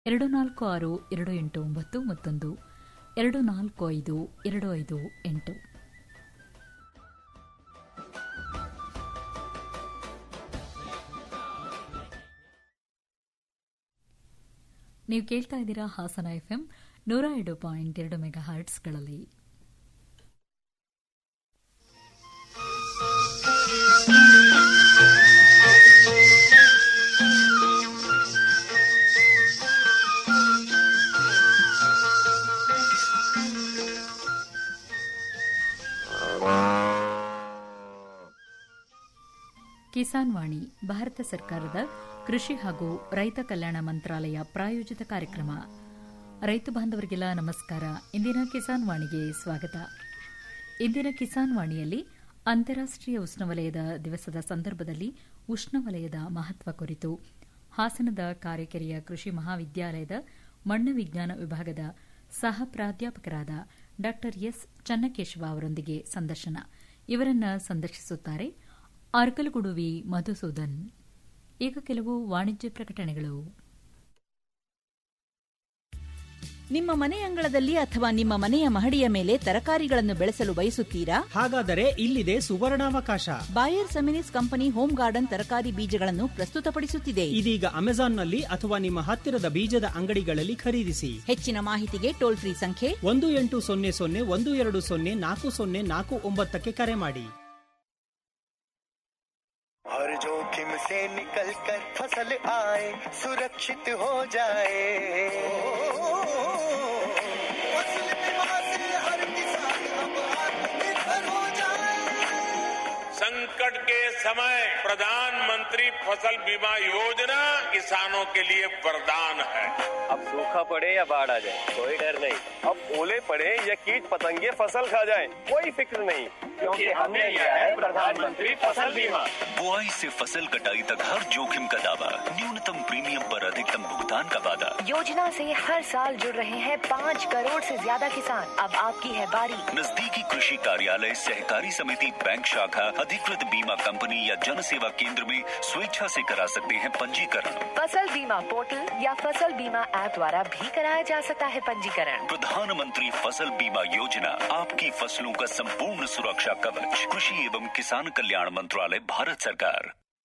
ಎರಡು ನಾಲ್ಕು ಆರು ಎರಡು ಎಂಟು ಒಂಬತ್ತು ಮತ್ತೊಂದು ಎರಡು ನಾಲ್ಕು ಐದು ಎರಡು ಐದು ಎಂಟು ನೀವು ಕೇಳ್ತಾ ಇದ್ದೀರಾ ಹಾಸನ ಎಫ್ಎಂ ನೂರ ಎರಡು ಪಾಯಿಂಟ್ ಎರಡು ಮೆಗಾ ಹರ್ಟ್ಸ್ಗಳಲ್ಲಿ ಕಿಸಾನ್ ವಾಣಿ ಭಾರತ ಸರ್ಕಾರದ ಕೃಷಿ ಹಾಗೂ ರೈತ ಕಲ್ಯಾಣ ಮಂತ್ರಾಲಯ ಪ್ರಾಯೋಜಿತ ಕಾರ್ಯಕ್ರಮ ರೈತ ಬಾಂಧವರಿಗೆಲ್ಲ ನಮಸ್ಕಾರ ಇಂದಿನ ಕಿಸಾನ್ ವಾಣಿಗೆ ಸ್ವಾಗತ ಇಂದಿನ ಕಿಸಾನ್ ವಾಣಿಯಲ್ಲಿ ಅಂತಾರಾಷ್ಟೀಯ ಉಷ್ಣವಲಯದ ದಿವಸದ ಸಂದರ್ಭದಲ್ಲಿ ಉಷ್ಣವಲಯದ ಮಹತ್ವ ಕುರಿತು ಹಾಸನದ ಕಾರೆಕೆರೆಯ ಕೃಷಿ ಮಹಾವಿದ್ಯಾಲಯದ ಮಣ್ಣು ವಿಜ್ಞಾನ ವಿಭಾಗದ ಸಹ ಪ್ರಾಧ್ಯಾಪಕರಾದ ಡಾ ಎಸ್ ಚನ್ನಕೇಶವ ಅವರೊಂದಿಗೆ ಸಂದರ್ಶನ ಇವರನ್ನ ಸಂದರ್ಶಿಸುತ್ತಾರೆ ಅರ್ಕಲಗುಡುವಿ ಮಧುಸೂದನ್ ಈಗ ಕೆಲವು ವಾಣಿಜ್ಯ ಪ್ರಕಟಣೆಗಳು ನಿಮ್ಮ ಮನೆ ಅಂಗಳದಲ್ಲಿ ಅಥವಾ ನಿಮ್ಮ ಮನೆಯ ಮಹಡಿಯ ಮೇಲೆ ತರಕಾರಿಗಳನ್ನು ಬೆಳೆಸಲು ಬಯಸುತ್ತೀರಾ ಹಾಗಾದರೆ ಇಲ್ಲಿದೆ ಸುವರ್ಣಾವಕಾಶ Bayer Seminis company home garden ತರಕಾರಿ ಬೀಜಗಳನ್ನು ಪ್ರಸ್ತುತಪಡಿಸುತ್ತಿದೆ ಇದೀಗ ಅಮೆಜಾನ್ನಲ್ಲಿ ಅಥವಾ ನಿಮ್ಮ ಹತ್ತಿರದ ಬೀಜದ ಅಂಗಡಿಗಳಲ್ಲಿ ಖರೀದಿಸಿ ಹೆಚ್ಚಿನ ಮಾಹಿತಿಗೆ ಟೋಲ್ ಫ್ರೀ ಸಂಖ್ಯೆ ಒಂದು ಎಂಟು ಸೊನ್ನೆ ಸೊನ್ನೆ ಒಂದು ಎರಡು ಸೊನ್ನೆ ನಾಲ್ಕು ಸೊನ್ನೆ ನಾಲ್ಕು ಒಂಬತ್ತಕ್ಕೆ ಕರೆ ಮಾಡಿ हर जोखिम से निकल कर फसल आए सुरक्षित हो जाए फसल बीमा से हर किसान अब आत्मनिर्भर हो जाए संकट के समय प्रधानमंत्री फसल बीमा योजना किसानों के लिए वरदान है अब सूखा पड़े या बाढ़ आ जाए कोई डर नहीं अब ओले पड़े या कीट पतंगे फसल खा जाए कोई फिक्र नहीं क्योंकि हमने लिया है प्रधानमंत्री फसल बीमा बुआई से फसल कटाई तक हर जोखिम का दावा न्यूनतम प्रीमियम पर अधिकतम भुगतान का वादा योजना से हर साल जुड़ रहे हैं पाँच करोड़ से ज्यादा किसान अब आपकी है बारी नजदीकी कृषि कार्यालय सहकारी समिति बैंक शाखा अधिकृत बीमा कंपनी या जन सेवा केंद्र में स्वेच्छा से करा सकते हैं पंजीकरण फसल बीमा पोर्टल या फसल बीमा ऐप द्वारा भी कराया जा सकता है पंजीकरण प्रधानमंत्री फसल बीमा योजना आपकी फसलों का संपूर्ण सुरक्षा कवच कृषि एवं किसान कल्याण मंत्रालय भारत सरकार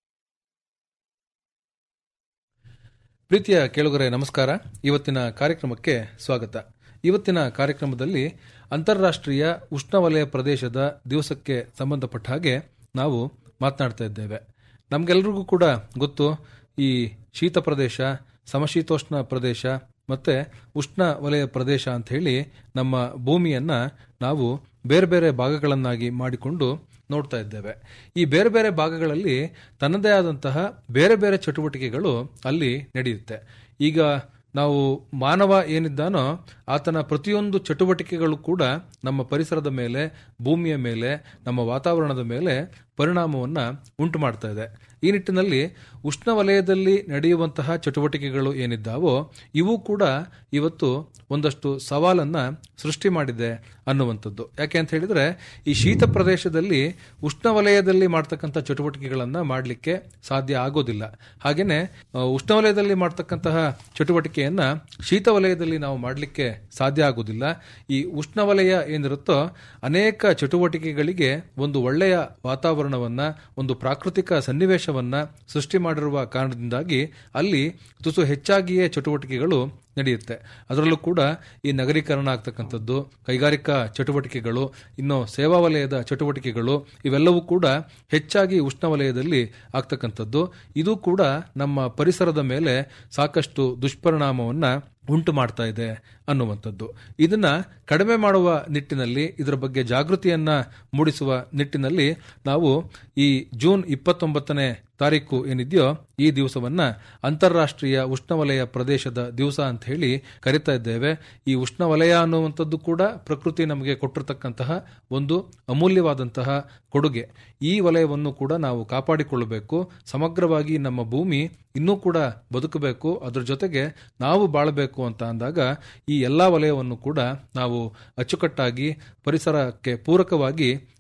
ಪ್ರೀತಿಯ ಕೇಳುಗರೆ ನಮಸ್ಕಾರ ಇವತ್ತಿನ ಕಾರ್ಯಕ್ರಮಕ್ಕೆ ಸ್ವಾಗತ ಇವತ್ತಿನ ಕಾರ್ಯಕ್ರಮದಲ್ಲಿ ಅಂತಾರಾಷ್ಟ್ರೀಯ ಉಷ್ಣವಲಯ ಪ್ರದೇಶದ ದಿವಸಕ್ಕೆ ಸಂಬಂಧಪಟ್ಟ ಹಾಗೆ ನಾವು ಮಾತನಾಡ್ತಾ ಇದ್ದೇವೆ ನಮಗೆಲ್ಲರಿಗೂ ಕೂಡ ಗೊತ್ತು ಈ ಶೀತ ಪ್ರದೇಶ ಸಮಶೀತೋಷ್ಣ ಪ್ರದೇಶ ಮತ್ತೆ ಉಷ್ಣ ವಲಯ ಪ್ರದೇಶ ಅಂತ ಹೇಳಿ ನಮ್ಮ ಭೂಮಿಯನ್ನ ನಾವು ಬೇರೆ ಬೇರೆ ಭಾಗಗಳನ್ನಾಗಿ ಮಾಡಿಕೊಂಡು ನೋಡ್ತಾ ಇದ್ದೇವೆ ಈ ಬೇರೆ ಬೇರೆ ಭಾಗಗಳಲ್ಲಿ ತನ್ನದೇ ಆದಂತಹ ಬೇರೆ ಬೇರೆ ಚಟುವಟಿಕೆಗಳು ಅಲ್ಲಿ ನಡೆಯುತ್ತೆ ಈಗ ನಾವು ಮಾನವ ಏನಿದ್ದಾನೋ ಆತನ ಪ್ರತಿಯೊಂದು ಚಟುವಟಿಕೆಗಳು ಕೂಡ ನಮ್ಮ ಪರಿಸರದ ಮೇಲೆ ಭೂಮಿಯ ಮೇಲೆ ನಮ್ಮ ವಾತಾವರಣದ ಮೇಲೆ ಪರಿಣಾಮವನ್ನು ಉಂಟು ಮಾಡ್ತಾ ಇದೆ ಈ ನಿಟ್ಟಿನಲ್ಲಿ ಉಷ್ಣವಲಯದಲ್ಲಿ ನಡೆಯುವಂತಹ ಚಟುವಟಿಕೆಗಳು ಏನಿದ್ದಾವೋ ಇವು ಕೂಡ ಇವತ್ತು ಒಂದಷ್ಟು ಸವಾಲನ್ನ ಸೃಷ್ಟಿ ಮಾಡಿದೆ ಅನ್ನುವಂಥದ್ದು ಯಾಕೆ ಅಂತ ಹೇಳಿದ್ರೆ ಈ ಶೀತ ಪ್ರದೇಶದಲ್ಲಿ ಉಷ್ಣವಲಯದಲ್ಲಿ ಮಾಡ್ತಕ್ಕಂಥ ಚಟುವಟಿಕೆಗಳನ್ನ ಮಾಡಲಿಕ್ಕೆ ಸಾಧ್ಯ ಆಗೋದಿಲ್ಲ ಹಾಗೇನೆ ಆ, ಉಷ್ಣವಲಯದಲ್ಲಿ ಮಾಡ್ತಕ್ಕಂತಹ ಚಟುವಟಿಕೆಯನ್ನ ಶೀತ ವಲಯದಲ್ಲಿ ನಾವು ಮಾಡಲಿಕ್ಕೆ ಸಾಧ್ಯ ಆಗೋದಿಲ್ಲ ಈ ಉಷ್ಣವಲಯ ಏನಿರುತ್ತೋ ಅನೇಕ ಚಟುವಟಿಕೆಗಳಿಗೆ ಒಂದು ಒಳ್ಳೆಯ ವಾತಾವರಣವನ್ನ ಒಂದು ಪ್ರಾಕೃತಿಕ ಸನ್ನಿವೇಶವನ್ನ ಸೃಷ್ಟಿ ಮಾಡಿರುವ ಕಾರಣದಿಂದಾಗಿ ಅಲ್ಲಿ ತುಸು ಹೆಚ್ಚಾಗಿಯೇ ಚಟುವಟಿಕೆಗಳು ನಡೆಯುತ್ತೆ ಅದರಲ್ಲೂ ಕೂಡ ಈ ನಗರೀಕರಣ ಆಗ್ತಕ್ಕಂಥದ್ದು ಕೈಗಾರಿಕಾ ಚಟುವಟಿಕೆಗಳು ಇನ್ನು ಸೇವಾ ವಲಯದ ಚಟುವಟಿಕೆಗಳು ಇವೆಲ್ಲವೂ ಕೂಡ ಹೆಚ್ಚಾಗಿ ಉಷ್ಣವಲಯದಲ್ಲಿ ಆಗ್ತಕ್ಕಂಥದ್ದು ಇದು ಕೂಡ ನಮ್ಮ ಪರಿಸರದ ಮೇಲೆ ಸಾಕಷ್ಟು ದುಷ್ಪರಿಣಾಮವನ್ನ ಉಂಟು ಮಾಡ್ತಾ ಇದೆ ಅನ್ನುವಂಥದ್ದು ಇದನ್ನ ಕಡಿಮೆ ಮಾಡುವ ನಿಟ್ಟಿನಲ್ಲಿ ಇದರ ಬಗ್ಗೆ ಜಾಗೃತಿಯನ್ನ ಮೂಡಿಸುವ ನಿಟ್ಟಿನಲ್ಲಿ ನಾವು ಈ ಜೂನ್ ಇಪ್ಪತ್ತೊಂಬತ್ತನೇ ತಾರೀಕು ಏನಿದೆಯೋ ಈ ದಿವಸವನ್ನ ಅಂತಾರಾಷ್ಟ್ರೀಯ ಉಷ್ಣವಲಯ ಪ್ರದೇಶದ ದಿವಸ ಅಂತ ಹೇಳಿ ಕರಿತಾ ಇದ್ದೇವೆ ಈ ಉಷ್ಣವಲಯ ಅನ್ನುವಂಥದ್ದು ಕೂಡ ಪ್ರಕೃತಿ ನಮಗೆ ಕೊಟ್ಟಿರತಕ್ಕಂತಹ ಒಂದು ಅಮೂಲ್ಯವಾದಂತಹ ಕೊಡುಗೆ ಈ ವಲಯವನ್ನು ಕೂಡ ನಾವು ಕಾಪಾಡಿಕೊಳ್ಳಬೇಕು ಸಮಗ್ರವಾಗಿ ನಮ್ಮ ಭೂಮಿ ಇನ್ನೂ ಕೂಡ ಬದುಕಬೇಕು ಅದ್ರ ಜೊತೆಗೆ ನಾವು ಬಾಳಬೇಕು ಅಂತ ಅಂದಾಗ ಈ ಎಲ್ಲಾ ವಲಯವನ್ನು ಕೂಡ ನಾವು ಅಚ್ಚುಕಟ್ಟಾಗಿ ಪರಿಸರಕ್ಕೆ ಪೂರಕವಾಗಿ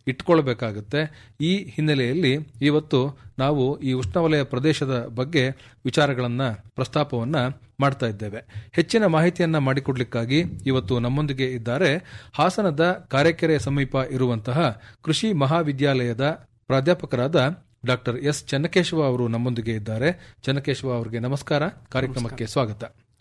ಇಟ್ಕೊಳ್ಬೇಕಾಗುತ್ತೆ ಈ ಹಿನ್ನೆಲೆಯಲ್ಲಿ ಇವತ್ತು ನಾವು ಈ ಉಷ್ಣವಲಯ ಪ್ರದೇಶದ ಬಗ್ಗೆ ವಿಚಾರಗಳನ್ನ ಪ್ರಸ್ತಾಪವನ್ನ ಮಾಡ್ತಾ ಇದ್ದೇವೆ ಹೆಚ್ಚಿನ ಮಾಹಿತಿಯನ್ನ ಮಾಡಿಕೊಡ್ಲಿಕ್ಕಾಗಿ ಇವತ್ತು ನಮ್ಮೊಂದಿಗೆ ಇದ್ದಾರೆ ಹಾಸನದ ಕಾರೆಕೆರೆ ಸಮೀಪ ಇರುವಂತಹ ಕೃಷಿ ಮಹಾವಿದ್ಯಾಲಯದ ಪ್ರಾಧ್ಯಾಪಕರಾದ ಡಾಕ್ಟರ್ ಎಸ್ ಚೆನ್ನಕೇಶವ ಅವರು ನಮ್ಮೊಂದಿಗೆ ಇದ್ದಾರೆ ಚೆನ್ನಕೇಶವ ಅವರಿಗೆ ನಮಸ್ಕಾರ ಕಾರ್ಯಕ್ರಮಕ್ಕೆ ಸ್ವಾಗತ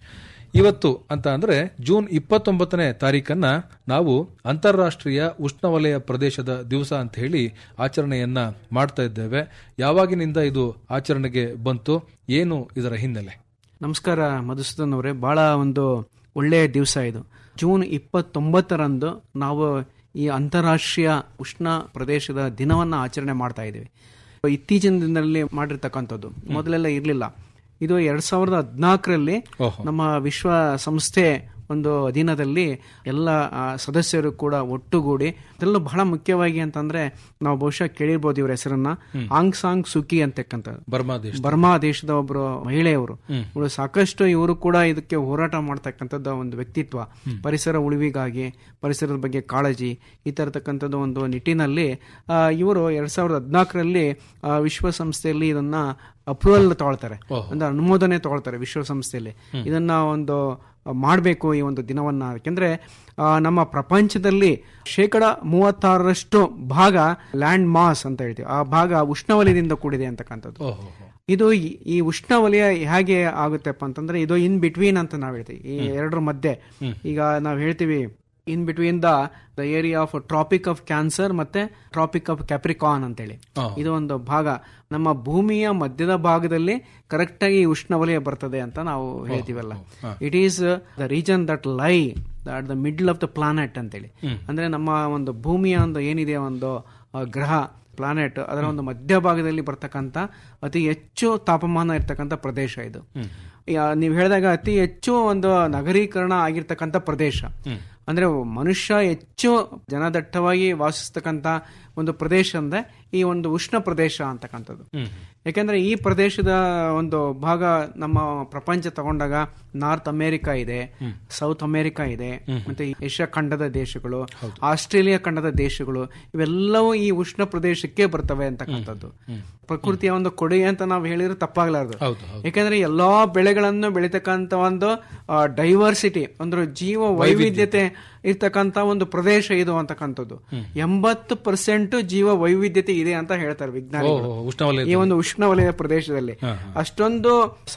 ಇವತ್ತು ಅಂತ ಅಂದ್ರೆ ಜೂನ್ ಇಪ್ಪತ್ತೊಂಬತ್ತನೇ ತಾರೀಕನ್ನ ನಾವು ಅಂತಾರಾಷ್ಟ್ರೀಯ ಉಷ್ಣವಲಯ ಪ್ರದೇಶದ ದಿವಸ ಅಂತ ಹೇಳಿ ಆಚರಣೆಯನ್ನ ಮಾಡ್ತಾ ಇದ್ದೇವೆ ಯಾವಾಗಿನಿಂದ ಇದು ಆಚರಣೆಗೆ ಬಂತು ಏನು ಇದರ ಹಿನ್ನೆಲೆ ನಮಸ್ಕಾರ ಮಧುಸೂದನ್ ಅವರೇ ಬಹಳ ಒಂದು ಒಳ್ಳೆಯ ದಿವಸ ಇದು ಜೂನ್ ಇಪ್ಪತ್ತೊಂಬತ್ತರಂದು ನಾವು ಈ ಅಂತಾರಾಷ್ಟ್ರೀಯ ಉಷ್ಣ ಪ್ರದೇಶದ ದಿನವನ್ನು ಆಚರಣೆ ಮಾಡ್ತಾ ಇದ್ದೀವಿ ಇತ್ತೀಚಿನ ದಿನದಲ್ಲಿ ಮಾಡಿರ್ತಕ್ಕಂಥದ್ದು ಮೊದಲೆಲ್ಲ ಇರಲಿಲ್ಲ ಇದು ಎರಡ್ ಸಾವಿರದ ಹದಿನಾಲ್ಕರಲ್ಲಿ ನಮ್ಮ ವಿಶ್ವ ಸಂಸ್ಥೆ ಒಂದು ಅಧೀನದಲ್ಲಿ ಎಲ್ಲ ಆ, ಸದಸ್ಯರು ಕೂಡ ಒಟ್ಟುಗೂಡಿ ಅದೆಲ್ಲ ಬಹಳ ಮುಖ್ಯವಾಗಿ ಅಂತಂದ್ರೆ ನಾವು ಬಹುಶಃ ಕೇಳಿರ್ಬೋದು ಇವ್ರ ಹೆಸರನ್ನ ಆಂಗ್ ಸಾಂಗ್ ಸುಕಿ ಅಂತಕ್ಕಂಥದ್ದು ಬರ್ಮಾ ದೇಶ ಬರ್ಮಾ ದೇಶದ ಒಬ್ಬರು ಮಹಿಳೆಯವರು ಇವರು ಸಾಕಷ್ಟು ಇವರು ಕೂಡ ಇದಕ್ಕೆ ಹೋರಾಟ ಮಾಡ್ತಕ್ಕಂಥದ್ದು ಒಂದು ವ್ಯಕ್ತಿತ್ವ ಪರಿಸರ ಉಳಿವಿಗಾಗಿ ಪರಿಸರದ ಬಗ್ಗೆ ಕಾಳಜಿ ಈ ತರತಕ್ಕಂಥದ್ದು ಒಂದು ನಿಟ್ಟಿನಲ್ಲಿ ಆ, ಇವರು ಎರಡ್ ಸಾವಿರದ ಹದಿನಾಲ್ಕರಲ್ಲಿ ವಿಶ್ವಸಂಸ್ಥೆಯಲ್ಲಿ ಇದನ್ನ ಅಪ್ರೂವಲ್ ತಗೊಳ್ತಾರೆ ಅಂದ್ರೆ ಅನುಮೋದನೆ ತಗೊಳ್ತಾರೆ ವಿಶ್ವಸಂಸ್ಥೆಯಲ್ಲಿ ಇದನ್ನ ಒಂದು ಮಾಡಬೇಕು ಈ ಒಂದು ದಿನವನ್ನ ಯಾಕೆಂದ್ರೆ ಆ, ನಮ್ಮ ಪ್ರಪಂಚದಲ್ಲಿ ಶೇಕಡ ಮೂವತ್ತಾರರಷ್ಟು ಭಾಗ ಲ್ಯಾಂಡ್ ಮಾಸ್ ಅಂತ ಹೇಳ್ತೀವಿ ಆ ಭಾಗ ಉಷ್ಣವಲಯದಿಂದ ಕೂಡಿದೆ ಅಂತಕ್ಕಂಥದ್ದು ಇದು ಈ- ಈ ಉಷ್ಣವಲಯ ಹೇಗೆ ಆಗುತ್ತೆಪ್ಪ ಅಂತಂದ್ರೆ ಇದು ಇನ್ ಬಿಟ್ವೀನ್ ಅಂತ ನಾವು ಹೇಳ್ತೀವಿ ಈ ಎರಡರ ಮಧ್ಯೆ ಈಗ ನಾವು ಹೇಳ್ತೀವಿ in between the the area of tropic of cancer ಮತ್ತೆ ಟ್ರಾಪಿಕ್ ಆಫ್ ಕ್ಯಾಪ್ರಿಕಾನ್ ಅಂತೇಳಿ ಇದು ಒಂದು ಭಾಗ ನಮ್ಮ ಭೂಮಿಯ ಮಧ್ಯದ ಭಾಗದಲ್ಲಿ ಕರೆಕ್ಟ್ ಆಗಿ ಈ ಉಷ್ಣವಲಯ ಬರ್ತದೆ ಅಂತ ನಾವು ಹೇಳ್ತೀವಲ್ಲ it is the region that lie at the middle of the planet ಅಂತೇಳಿ ಅಂದ್ರೆ ನಮ್ಮ ಒಂದು ಭೂಮಿಯ ಒಂದು ಏನಿದೆ ಒಂದು ಆ, ಗ್ರಹ ಪ್ಲಾನೆಟ್ ಅದರ ಒಂದು ಮಧ್ಯಭಾಗದಲ್ಲಿ ಬರ್ತಕ್ಕಂಥ ಅತಿ ಹೆಚ್ಚು ತಾಪಮಾನ ಇರ್ತಕ್ಕಂಥ ಪ್ರದೇಶ ಇದು ಯಾ- ನೀವು ಹೇಳಿದಾಗ ಅತಿ ಹೆಚ್ಚು ಒಂದು ನಗರೀಕರಣ ಆಗಿರ್ತಕ್ಕಂಥ ಪ್ರದೇಶ ಅಂದ್ರೆ ಮನುಷ್ಯ ಹೆಚ್ಚು ಜನದಟ್ಟವಾಗಿ ವಾಸಿಸ್ತಕ್ಕಂಥ ಒಂದು ಪ್ರದೇಶ ಅಂದ್ರೆ ಈ ಒಂದು ಉಷ್ಣ ಪ್ರದೇಶ ಅಂತಕ್ಕಂಥದ್ದು ಯಾಕೆಂದ್ರೆ ಈ ಪ್ರದೇಶದ ಒಂದು ಭಾಗ ನಮ್ಮ ಪ್ರಪಂಚ ತಗೊಂಡಾಗ ನಾರ್ತ್ ಅಮೇರಿಕಾ ಇದೆ ಸೌತ್ ಅಮೇರಿಕಾ ಇದೆ ಮತ್ತೆ ಏಷ್ಯಾ ಖಂಡದ ದೇಶಗಳು ಆಸ್ಟ್ರೇಲಿಯಾ ಖಂಡದ ದೇಶಗಳು ಇವೆಲ್ಲವೂ ಈ ಉಷ್ಣ ಪ್ರದೇಶಕ್ಕೆ ಬರ್ತವೆ ಅಂತಕ್ಕಂಥದ್ದು ಪ್ರಕೃತಿಯ ಒಂದು ಕೊಡುಗೆ ಅಂತ ನಾವು ಹೇಳಿದ್ರೆ ತಪ್ಪಾಗಲಾರದು ಯಾಕಂದ್ರೆ ಎಲ್ಲಾ ಬೆಳೆಗಳನ್ನು ಬೆಳಿತಕ್ಕಂತ ಒಂದು ಡೈವರ್ಸಿಟಿ ಅಂದ್ರೆ ಜೀವ ವೈವಿಧ್ಯತೆ ಇರ್ತಕ್ಕಂತ ಒಂದು ಪ್ರದೇಶ ಇದು ಅಂತಕ್ಕಂಥದ್ದು ಎಂಬತ್ತು ಪರ್ಸೆಂಟ್ ಜೀವ ವೈವಿಧ್ಯತೆ ಇದೆ ಅಂತ ಹೇಳ್ತಾರೆ ವಿಜ್ಞಾನಿಗಳು ಓ, ಉಷ್ಣವಲಯದಲ್ಲಿ. ಈ ಒಂದು ಉಷ್ಣವಲಯ ಪ್ರದೇಶದಲ್ಲಿ ಅಷ್ಟೊಂದು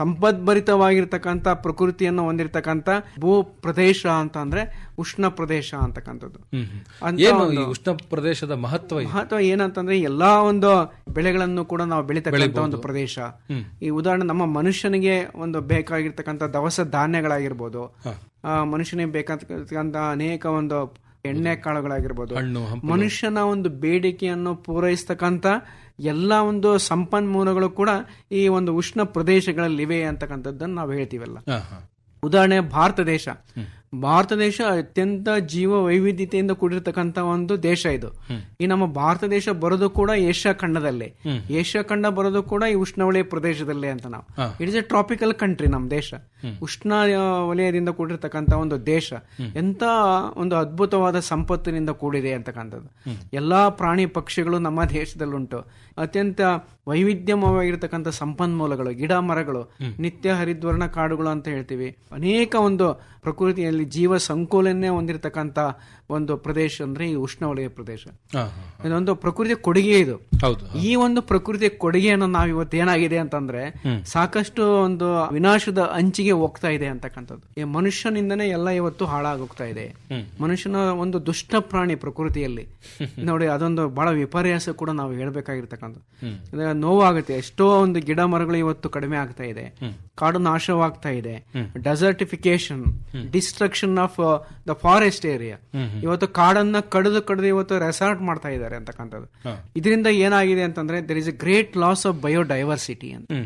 ಸಂಪದ್ಭರಿತವಾಗಿರ್ತಕ್ಕಂಥ ಪ್ರಕೃತಿಯನ್ನು ಹೊಂದಿರತಕ್ಕಂತ ಭೂ ಪ್ರದೇಶ ಅಂತ ಅಂದ್ರೆ ಉಷ್ಣ ಪ್ರದೇಶ ಅಂತಕ್ಕಂಥದ್ದು ಅಂತ ಏನು ಈ ಒಂದು ಉಷ್ಣ ಪ್ರದೇಶದ ಮಹತ್ವ ಏನು? ಮಹತ್ವ ಏನಂತಂದ್ರೆ ಎಲ್ಲಾ ಒಂದು ಬೆಳೆಗಳನ್ನು ಕೂಡ ನಾವು ಬೆಳಿತಕ್ಕಂತ ಒಂದು ಪ್ರದೇಶ ಈ ಉದಾಹರಣೆ ನಮ್ಮ ಮನುಷ್ಯನಿಗೆ ಒಂದು ಬೇಕಾಗಿರ್ತಕ್ಕಂಥ ದವಸ ಧಾನ್ಯಗಳಾಗಿರ್ಬೋದು ಆ, ಮನುಷ್ಯನಿಗೆ ಬೇಕಾಗಿರ್ತಕ್ಕಂಥ ಅನೇಕ ಒಂದು ಎಣ್ಣೆ ಕಾಳುಗಳಾಗಿರ್ಬೋದು ಹಣ್ಣು, ಹಂಪಲು. ಮನುಷ್ಯನ ಒಂದು ಬೇಡಿಕೆಯನ್ನು ಪೂರೈಸ್ತಕ್ಕಂಥ ಎಲ್ಲ ಒಂದು ಸಂಪನ್ಮೂಲಗಳು ಕೂಡ ಈ ಒಂದು ಉಷ್ಣ ಪ್ರದೇಶಗಳಲ್ಲಿವೆ ಅಂತಕ್ಕಂಥದ್ದನ್ನು ನಾವು ಹೇಳ್ತೀವಲ್ಲ ಹಾ, ಹಾ. ಉದಾಹರಣೆ ಭಾರತ ದೇಶ ಭಾರತ ದೇಶ ಅತ್ಯಂತ ಜೀವ ವೈವಿಧ್ಯತೆಯಿಂದ ಕೂಡಿರ್ತಕ್ಕಂಥ ಒಂದು ದೇಶ ಇದು ಈ ನಮ್ಮ ಭಾರತ ದೇಶ ಬರೋದು ಕೂಡ ಏಷ್ಯಾ ಖಂಡದಲ್ಲೇ ಏಷ್ಯಾ ಖಂಡ ಬರೋದು ಕೂಡ ಈ ಉಷ್ಣವಲಯ ಪ್ರದೇಶದಲ್ಲೇ ಅಂತ ನಾವು it is a tropical country ನಮ್ಮ ದೇಶ ಉಷ್ಣ ಆ, ವಲಯದಿಂದ ಕೂಡಿರ್ತಕ್ಕಂಥ ಒಂದು ದೇಶ ಎಂತ ಒಂದು ಅದ್ಭುತವಾದ ಸಂಪತ್ತಿನಿಂದ ಕೂಡಿದೆ ಅಂತಕ್ಕಂಥದ್ದು ಎಲ್ಲಾ ಪ್ರಾಣಿ ಪಕ್ಷಿಗಳು ನಮ್ಮ ದೇಶದಲ್ಲುಂಟು ಅತ್ಯಂತ ವೈವಿಧ್ಯಮಯವಾಗಿರ್ತಕ್ಕಂಥ ಸಂಪನ್ಮೂಲಗಳು ಗಿಡ ಮರಗಳು ನಿತ್ಯ ಹರಿದ್ವರ್ಣ ಕಾಡುಗಳು ಅಂತ ಹೇಳ್ತೀವಿ ಅನೇಕ ಒಂದು ಪ್ರಕೃತಿಯಲ್ಲಿ ಜೀವ ಸಂಕುಲನ್ನೇ ಹೊಂದಿರತಕ್ಕಂತ ಒಂದು ಪ್ರದೇಶ ಅಂದ್ರೆ ಈ ಉಷ್ಣವಲಯ ಪ್ರದೇಶ ಹಾ, ಹಾ. ಇದೊಂದು ಪ್ರಕೃತಿಯ ಕೊಡುಗೆ ಇದು ಹೌದು ಈ ಒಂದು ಪ್ರಕೃತಿಯ ಕೊಡುಗೆಯನ್ನು ನಾವು ಇವತ್ತು ಏನಾಗಿದೆ ಅಂತಂದ್ರೆ ಸಾಕಷ್ಟು ಒಂದು ವಿನಾಶದ ಅಂಚಿಗೆ ಹೋಗ್ತಾ ಇದೆ ಅಂತಕ್ಕಂಥದ್ದು ಈ ಮನುಷ್ಯನಿಂದನೇ ಎಲ್ಲ ಇವತ್ತು ಹಾಳಾಗೋಗ್ತಾ ಇದೆ ಮನುಷ್ಯನ ಒಂದು ದುಷ್ಟ ಪ್ರಾಣಿ ಪ್ರಕೃತಿಯಲ್ಲಿ ನೋಡಿ ಅದೊಂದು ಬಹಳ ವಿಪರ್ಯಾಸ ಕೂಡ ನಾವು ಹೇಳ್ಬೇಕಾಗಿರ್ತಕ್ಕಂಥದ್ದು ಇದು ನೋವಾಗುತ್ತೆ ಎಷ್ಟೋ ಒಂದು ಗಿಡ ಮರಗಳು ಇವತ್ತು ಕಡಿಮೆ ಆಗ್ತಾ ಇದೆ ಕಾಡು ನಾಶವಾಗ್ತಾ ಇದೆ desertification destruction of the forest area ಇವತ್ತು ಕಾಡನ್ನ ಕಡಿದು ಕಡಿದು ಇವತ್ತು ರೆಸಾರ್ಟ್ ಮಾಡ್ತಾ ಇದ್ದಾರೆ ಅಂತಕ್ಕಂಥದ್ದು ಇದರಿಂದ ಏನಾಗಿದೆ ಅಂತಂದ್ರೆ there is a great loss of biodiversity ಅಂತ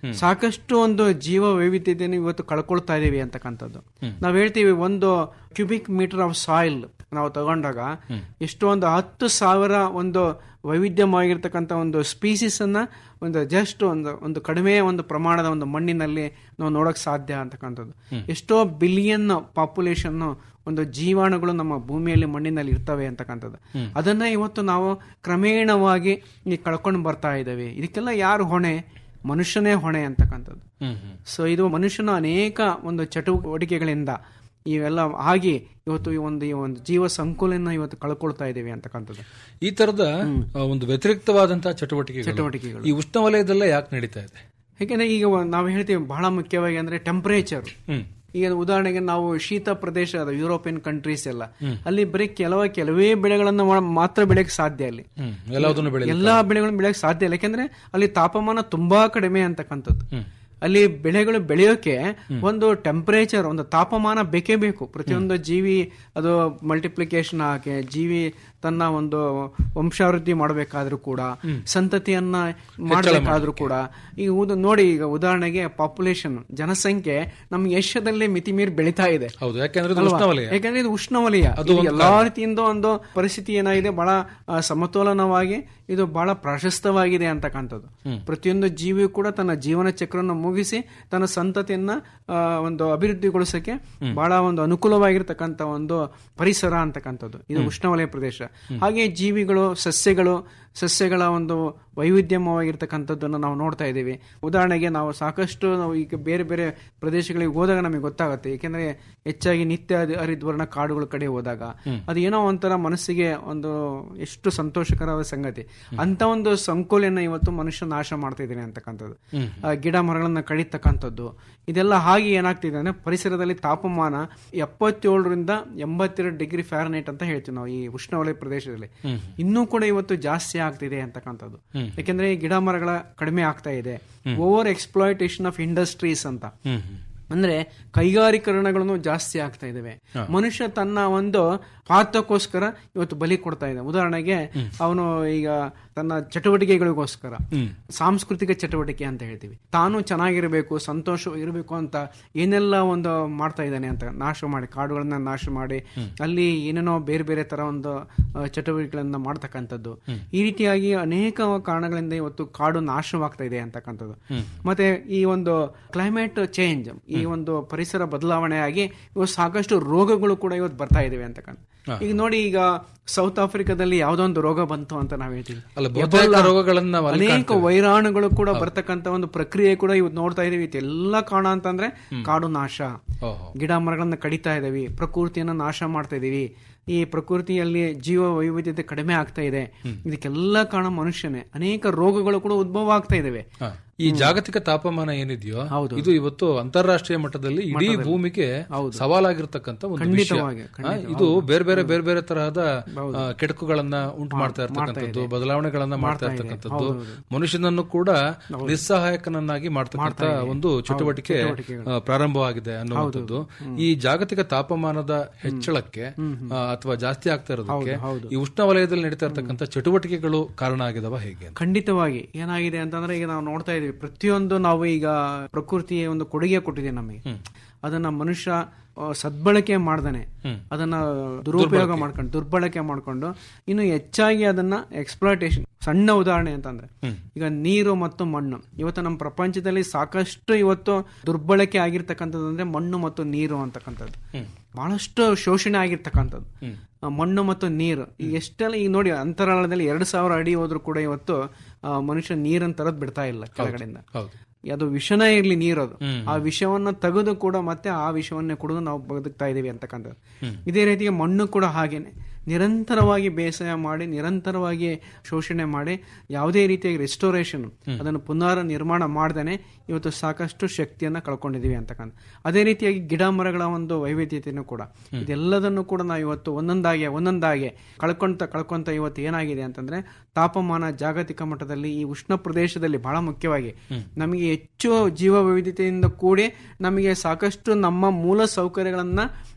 ಸಾಕಷ್ಟು ಒಂದು ಜೀವ ವೈವಿಧ್ಯತೆಯನ್ನು ಇವತ್ತು ಕಳ್ಕೊಳ್ತಾ ಇದೀವಿ ಅಂತಕ್ಕಂಥದ್ದು ನಾವ್ ಹೇಳ್ತೀವಿ ಒಂದು ಕ್ಯೂಬಿಕ್ ಮೀಟರ್ ಆಫ್ ಸಾಯಿಲ್ ನಾವು ತಗೊಂಡಾಗ ಎಷ್ಟೋ ಒಂದು ಹತ್ತು ಸಾವಿರ ಒಂದು ವೈವಿಧ್ಯವಾಗಿರ್ತಕ್ಕಂಥ ಒಂದು ಸ್ಪೀಸೀಸ್ ಅನ್ನ ಒಂದು ಜಸ್ಟ್ ಒಂದು ಒಂದು ಕಡಿಮೆ ಒಂದು ಪ್ರಮಾಣದ ಒಂದು ಮಣ್ಣಿನಲ್ಲಿ ನಾವು ನೋಡಕ್ ಸಾಧ್ಯ ಅಂತಕ್ಕಂಥದ್ದು ಎಷ್ಟೋ ಬಿಲಿಯನ್ ಪಾಪ್ಯುಲೇಷನ್ ಒಂದು ಜೀವಾಣುಗಳು ನಮ್ಮ ಭೂಮಿಯಲ್ಲಿ ಮಣ್ಣಿನಲ್ಲಿ ಇರ್ತವೆ ಅಂತಕ್ಕಂಥದ್ದು ಅದನ್ನ ಇವತ್ತು ನಾವು ಕ್ರಮೇಣವಾಗಿ ಈ ಕಳ್ಕೊಂಡು ಬರ್ತಾ ಇದ್ದೇವೆ ಇದಕ್ಕೆಲ್ಲ ಯಾರು ಹೊಣೆ ಮನುಷ್ಯನೇ ಹೊಣೆ ಅಂತಕ್ಕಂಥದ್ದು ಸೊ ಇದು ಮನುಷ್ಯನ ಅನೇಕ ಒಂದು ಚಟುವಟಿಕೆಗಳಿಂದ ಇವೆಲ್ಲ ಆಗಿ ಇವತ್ತು ಈ ಒಂದು ಈ ಒಂದು ಜೀವ ಸಂಕುಲನ ಇವತ್ತು ಕಳ್ಕೊಳ್ತಾ ಇದ್ದೀವಿ ಅಂತಕ್ಕಂಥದ್ದು ಈ ತರದ ಆ, ಒಂದು ವ್ಯತಿರಿಕ್ತವಾದಂತಹ ಚಟುವಟಿಕೆಗಳು ಚಟುವಟಿಕೆಗಳು. ಈ ಉಷ್ಣವಲಯದಲ್ಲೇ ಯಾಕೆ ನಡೀತಾ ಇದೆ ಯಾಕೆಂದ್ರೆ ಈಗ ಒ- ನಾವು ಹೇಳ್ತೀವಿ ಬಹಳ ಮುಖ್ಯವಾಗಿ ಅಂದ್ರೆ ಟೆಂಪರೇಚರ್ ಈಗ ಉದಾಹರಣೆಗೆ ನಾವು ಶೀತ ಪ್ರದೇಶ ಅದ ಯುರೋಪಿಯನ್ ಕಂಟ್ರೀಸ್ ಎಲ್ಲ ಅಲ್ಲಿ ಬರೀ ಕೆಲವ ಕೆಲವೇ ಬೆಳೆಗಳನ್ನು ಮಾ- ಮಾತ್ರ ಬೆಳೆಯಕ್ಕೆ ಸಾಧ್ಯ ಅಲ್ಲಿ ಹ್ಮ್ ಎಲ್ಲದನ್ನು ಬೆಳೆ ಎಲ್ಲಾ ಬೆಳೆಗಳನ್ನು ಬೆಳೆಯಕ್ಕೆ ಸಾಧ್ಯ ಇಲ್ಲ ಯಾಕೆಂದ್ರೆ ಅಲ್ಲಿ ತಾಪಮಾನ ತುಂಬಾ ಕಡಿಮೆ ಅಂತಕ್ಕಂಥದ್ದು ಅಲ್ಲಿ ಬೆಳೆಗಳು ಬೆಳೆಯೋಕೆ ಒಂದು ಟೆಂಪರೇಚರ್ ಒಂದು ತಾಪಮಾನ ಬೇಕೇ ಬೇಕು ಪ್ರತಿಯೊಂದು ಜೀವಿ ಅದು ಮಲ್ಟಿಪ್ಲಿಕೇಶನ್ ಹಾಕಿ ಜೀವಿ ತನ್ನ ಒಂದು ವಂಶಾವೃದ್ಧಿ ಮಾಡಬೇಕಾದ್ರೂ ಕೂಡ ಸಂತತಿಯನ್ನ ಮಾಡಬೇಕಾದ್ರೂ ಕೂಡ ಈಗ ಉದ- ನೋಡಿ ಈಗ ಉದಾಹರಣೆಗೆ ಪಾಪ್ಯುಲೇಷನ್ ಜನಸಂಖ್ಯೆ ನಮ್ಮ ಏಷ್ಯಾದಲ್ಲೇ ಮಿತಿ ಮೀರಿ ಬೆಳೀತಾ ಇದೆ ಹೌದು ಯಾಕೆಂದ್ರೆ ಇದು ಅಲ್ವಾ? ಉಷ್ಣವಲಯ ಯಾಕಂದ್ರೆ ಇದು ಉಷ್ಣವಲಯ ಅದು ಇದು ಒಂದು ಎಲ್ಲಾ ಕಾರಣ. ರೀತಿಯಿಂದ ಒಂದು ಪರಿಸ್ಥಿತಿ ಏನಾಗಿದೆ ಬಹಳ ಆ, ಸಮತೋಲನವಾಗಿ ಇದು ಬಹಳ ಪ್ರಶಸ್ತವಾಗಿದೆ ಅಂತಕ್ಕಂಥದ್ದು ಪ್ರತಿಯೊಂದು ಜೀವಿಯು ಕೂಡ ತನ್ನ ಜೀವನ ಚಕ್ರವನ್ನು ಮುಗಿಸಿ ತನ್ನ ಸಂತತಿಯನ್ನ ಆ, ಒಂದು ಅಭಿವೃದ್ಧಿಗೊಳಿಸಕ್ಕೆ ಬಹಳ ಒಂದು ಅನುಕೂಲವಾಗಿರ್ತಕ್ಕಂಥ ಒಂದು ಪರಿಸರ ಅಂತಕ್ಕಂಥದ್ದು ಇದು ಉಷ್ಣವಲಯ ಪ್ರದೇಶ ಹಾಗೆ ಜೀವಿಗಳು ಸಸ್ಯಗಳು ಸಸ್ಯಗಳ ಒಂದು ವೈವಿಧ್ಯಮವಾಗಿರ್ತಕ್ಕಂಥದ್ದನ್ನು ನಾವು ನೋಡ್ತಾ ಇದ್ದೀವಿ ಉದಾಹರಣೆಗೆ ನಾವು ಸಾಕಷ್ಟು ನಾವು ಈಗ ಬೇರೆ ಬೇರೆ ಪ್ರದೇಶಗಳಿಗೆ ಹೋದಾಗ ನಮಗೆ ಗೊತ್ತಾಗುತ್ತೆ ಏಕೆಂದ್ರೆ ಹೆಚ್ಚಾಗಿ ನಿತ್ಯ ಹರಿ- ಹರಿದ್ವರ್ಣ ಕಾಡುಗಳ ಕಡೆ ಹೋದಾಗ ಅದು ಏನೋ ಒಂಥರ ಮನಸ್ಸಿಗೆ ಒಂದು ಎಷ್ಟು ಸಂತೋಷಕರವಾದ ಸಂಗತಿ ಅಂತ ಒಂದು ಸಂಕೋಲೆಯನ್ನ ಇವತ್ತು ಮನುಷ್ಯ ನಾಶ ಮಾಡ್ತಾ ಇದ್ದಾನೆ ಅಂತಕ್ಕಂಥದ್ದು ಆ, ಗಿಡ ಮರಗಳನ್ನ ಕಡಿತಕ್ಕಂಥದ್ದು ಇದೆಲ್ಲ ಹಾಗೆ ಏನಾಗ್ತಿದೆ ಅಂದ್ರೆ ಪರಿಸರದಲ್ಲಿ ತಾಪಮಾನ ಎಪ್ಪತ್ತೇಳರಿಂದ ಎಂಬತ್ತೆರಡು ಡಿಗ್ರಿ ಫ್ಯಾರನೈಟ್ ಅಂತ ಹೇಳ್ತೀವಿ ನಾವು ಈ ಉಷ್ಣವಲಯ ಪ್ರದೇಶದಲ್ಲಿ ಇನ್ನೂ ಕೂಡ ಇವತ್ತು ಜಾಸ್ತಿ ಆಗ್ತಿದೆ ಅಂತಕ್ಕಂಥದ್ದು ಯಾಕೆಂದ್ರೆ ಈ ಗಿಡ ಮರಗಳ ಕಡಿಮೆ ಆಗ್ತಾ ಇದೆ ಓವರ್ ಎಕ್ಸ್ಪ್ಲಾಯಿಟೇಷನ್ ಆಫ್ ಇಂಡಸ್ಟ್ರೀಸ್ ಅಂತ ಅಂದ್ರೆ ಕೈಗಾರೀಕರಣಗಳನ್ನು ಜಾಸ್ತಿ ಆಗ್ತಾ ಇದಾವೆ ಮನುಷ್ಯ ತನ್ನ ಒಂದು ಸ್ವಾರ್ಥಕ್ಕೋಸ್ಕರ ಇವತ್ತು ಬಲಿ ಕೊಡ್ತಾ ಇದೆ ಉದಾಹರಣೆಗೆ ಅವನು ಈಗ ತನ್ನ ಚಟುವಟಿಕೆಗಳಿಗೋಸ್ಕರ ಸಾಂಸ್ಕೃತಿಕ ಚಟುವಟಿಕೆ ಅಂತ ಹೇಳ್ತೀವಿ ತಾನು ಚೆನ್ನಾಗಿರಬೇಕು ಸಂತೋಷ ಇರಬೇಕು ಅಂತ ಏನೆಲ್ಲ ಒಂದು ಮಾಡ್ತಾ ಇದ್ದಾನೆ ಅಂತ ನಾಶ ಮಾಡಿ ಕಾಡುಗಳನ್ನ ನಾಶ ಮಾಡಿ ಅಲ್ಲಿ ಏನೇನೋ ಬೇರೆ ಬೇರೆ ತರ ಒಂದು ಆ, ಚಟುವಟಿಕೆಗಳನ್ನ ಮಾಡ್ತಕ್ಕಂಥದ್ದು ಈ ರೀತಿಯಾಗಿ ಅನೇಕ ಕಾರಣಗಳಿಂದ ಇವತ್ತು ಕಾಡು ನಾಶವಾಗ್ತಾ ಇದೆ ಅಂತಕ್ಕಂಥದ್ದು ಮತ್ತೆ ಈ ಒಂದು ಕ್ಲೈಮೇಟ್ ಚೇಂಜ್ ಈ ಒಂದು ಪರಿಸರ ಬದಲಾವಣೆಯಾಗಿ ಇವತ್ತು ಸಾಕಷ್ಟು ರೋಗಗಳು ಕೂಡ ಇವತ್ತು ಬರ್ತಾ ಇದಾವೆ ಅಂತಕ್ಕಂಥ ಈಗ ನೋಡಿ ಈಗ ಸೌತ್ ಆಫ್ರಿಕಾದಲ್ಲಿ ಯಾವ್ದೋ ಒಂದು ರೋಗ ಬಂತು ಅಂತ ನಾವ್ ಹೇಳ್ತೀವಿ ಅಲ್ಲ, ಬಹುತೇಕ ಎಬೋಲಾ, ರೋಗಗಳನ್ನ ನಾವು ಅಲ್ಲಿ ಅನೇಕ ಕಾಣ್ತೇವೆ. ವೈರಾಣುಗಳು ಕೂಡ ಬರ್ತಕ್ಕಂಥ ಒಂದು ಪ್ರಕ್ರಿಯೆ ಕೂಡ ಇವತ್ತು ನೋಡ್ತಾ ಇದೀವಿ ಇದೆಲ್ಲ ಕಾರಣ ಅಂತಂದ್ರೆ ಕಾಡು ನಾಶ ಓಹೋ. ಗಿಡ ಮರಗಳನ್ನ ಕಡಿತಾ ಇದೀವಿ ಪ್ರಕೃತಿಯನ್ನ ನಾಶ ಮಾಡ್ತಾ ಇದೀವಿ ಈ ಪ್ರಕೃತಿಯಲ್ಲಿ ಜೀವ ವೈವಿಧ್ಯತೆ ಕಡಿಮೆ ಆಗ್ತಾ ಇದೆ ಇದಕ್ಕೆಲ್ಲ ಕಾರಣ ಮನುಷ್ಯನೇ ಅನೇಕ ರೋಗಗಳು ಕೂಡ ಉದ್ಭವ ಆಗ್ತಾ ಇದಾವೆ ಹ. ಈ ಜಾಗತಿಕ ತಾಪಮಾನ ಏನಿದೆಯೋ ಹೌದು. ಇದು ಇವತ್ತು ಅಂತಾರಾಷ್ಟ್ರೀಯ ಮಟ್ಟದಲ್ಲಿ ಇಡೀ ಭೂಮಿಗೆ ಹೌದು. ಸವಾಲಾಗಿರ್ತಕ್ಕಂಥ ಒಂದು ವಿಷಯ ಖಂಡಿತವಾಗಿ, ಹ, ಇದು ಬೇರೆ ಬೇರೆ ಬೇರೆ ಬೇರೆ ತರಹದ ಆ, ಕೆಡುಕುಗಳನ್ನ ಉಂಟು ಮಾಡ್ತಾ ಇರ್ತಕ್ಕಂಥದ್ದು ಬದಲಾವಣೆಗಳನ್ನ ಮಾಡ್ತಾ ಇರ್ತಕ್ಕಂಥದ್ದು ಮನುಷ್ಯನನ್ನು ಕೂಡ ನಿಸ್ಸಹಾಯಕನನ್ನಾಗಿ ಮಾಡ್ತಕ್ಕಂಥ ಒಂದು ಚಟುವಟಿಕೆ ಆ, ಪ್ರಾರಂಭವಾಗಿದೆ ಅನ್ನುವಂಥದ್ದು ಈ ಜಾಗತಿಕ ತಾಪಮಾನದ ಹೆಚ್ಚಳಕ್ಕೆ ಆ, ಅಥವಾ ಜಾಸ್ತಿ ಆಗ್ತಾ ಇರೋದಕ್ಕೆ ಈ ಉಷ್ಣವಲಯದಲ್ಲಿ ನಡೀತಾ ಇರ್ತಕ್ಕಂಥ ಚಟುವಟಿಕೆಗಳು ಕಾರಣ ಆಗಿದವ ಹೇಗೆ ಅಂತ? ಖಂಡಿತವಾಗಿ ಏನಾಗಿದೆ ಅಂತಂದ್ರೆ ಈಗ ನಾವು ನೋಡ್ತಾ ಇದೀವಿ ಪ್ರತಿಯೊಂದು ನಾವು ಈಗ ಪ್ರಕೃತಿಯ ಒಂದು ಕೊಡುಗೆ ಕೊಟ್ಟಿದೆ ನಮಗೆ ಅದನ್ನ ಮನುಷ್ಯ ಆ, ಸದ್ಬಳಕೆ ಮಾಡ್ದಾನೆ ಅದನ್ನ ದುರುಪಯೋಗ ಮಾಡ್ಕೊಂಡು ದುರ್ಬಳಕೆ ಮಾಡ್ಕೊಂಡು ಇನ್ನು ಹೆಚ್ಚಾಗಿ ಅದನ್ನ ಎಕ್ಸ್ಪ್ಲಾಟೇಷನ್ ಸಣ್ಣ ಉದಾಹರಣೆ ಅಂತಂದ್ರೆ ಈಗ ನೀರು ಮತ್ತು ಮಣ್ಣು ಇವತ್ತು ನಮ್ಮ ಪ್ರಪಂಚದಲ್ಲಿ ಸಾಕಷ್ಟು ಇವತ್ತು ದುರ್ಬಳಕೆ ಆಗಿರ್ತಕ್ಕಂಥದ್ದು ಅಂದ್ರೆ ಮಣ್ಣು ಮತ್ತು ನೀರು ಅಂತಕ್ಕಂಥದ್ದು ಬಹಳಷ್ಟು ಶೋಷಣೆ ಆಗಿರ್ತಕ್ಕಂಥದ್ದು ಆ, ಮಣ್ಣು ಮತ್ತು ನೀರು ಈಗ ಎಷ್ಟೆಲ್ಲ ಈಗ ನೋಡಿ ಅಂತರಾಳದಲ್ಲಿ ಎರಡು ಸಾವಿರ ಅಡಿ ಹೋದ್ರೂ ಕೂಡ ಇವತ್ತು ಆ, ಮನುಷ್ಯ ನೀರನ್ನು ತರದ್ ಬಿಡ್ತಾ ಇಲ್ಲ ಕೆಳಗಡೆಯಿಂದ ಹೌದು ಅದು ವಿಷನೇ ಇರ್ಲಿ ನೀರದು ಆ ವಿಷವನ್ನ ತೆಗೆದು ಕೂಡ ಮತ್ತೆ ಆ ವಿಷವನ್ನೇ ಕುಡಿದು ನಾವು ಬದುಕ್ತಾ ಇದೀವಿ ಅಂತಕ್ಕಂಥದ್ದು ಇದೇ ರೀತಿಗೆ ಮಣ್ಣು ಕೂಡ ಹಾಗೇನೆ ನಿರಂತರವಾಗಿ ಬೇಸಾಯ ಮಾಡಿ ನಿರಂತರವಾಗಿ ಶೋಷಣೆ ಮಾಡಿ ಯಾವುದೇ ರೀತಿಯಾಗಿ ರೆಸ್ಟೋರೇಷನ್ ಅದನ್ನು ಪುನರ್ ನಿರ್ಮಾಣ ಮಾಡ್ದೇನೆ ಇವತ್ತು ಸಾಕಷ್ಟು ಶಕ್ತಿಯನ್ನ ಕಳ್ಕೊಂಡಿದೀವಿ ಅಂತಕ್ಕಂಥ ಅದೇ ರೀತಿಯಾಗಿ ಗಿಡ ಮರಗಳ ಒಂದು ವೈವಿಧ್ಯತೆಯನ್ನು ಕೂಡ ಇದೆಲ್ಲದನ್ನು ಕೂಡ ನಾವು ಇವತ್ತು ಒಂದೊಂದಾಗೆ ಒಂದೊಂದಾಗೆ ಕಳ್ಕೊಂತ ಕಳ್ಕೊಂತ ಇವತ್ತು ಏನಾಗಿದೆ ಅಂತಂದ್ರೆ ತಾಪಮಾನ ಜಾಗತಿಕ ಮಟ್ಟದಲ್ಲಿ ಈ ಉಷ್ಣ ಪ್ರದೇಶದಲ್ಲಿ ಬಹಳ ಮುಖ್ಯವಾಗಿ ನಮಗೆ ಹೆಚ್ಚು ಜೀವ ವೈವಿಧ್ಯತೆಯಿಂದ ಕೂಡಿ ನಮಗೆ ಸಾಕಷ್ಟು ನಮ್ಮ ಮೂಲ ಸೌಕರ್ಯಗಳನ್ನ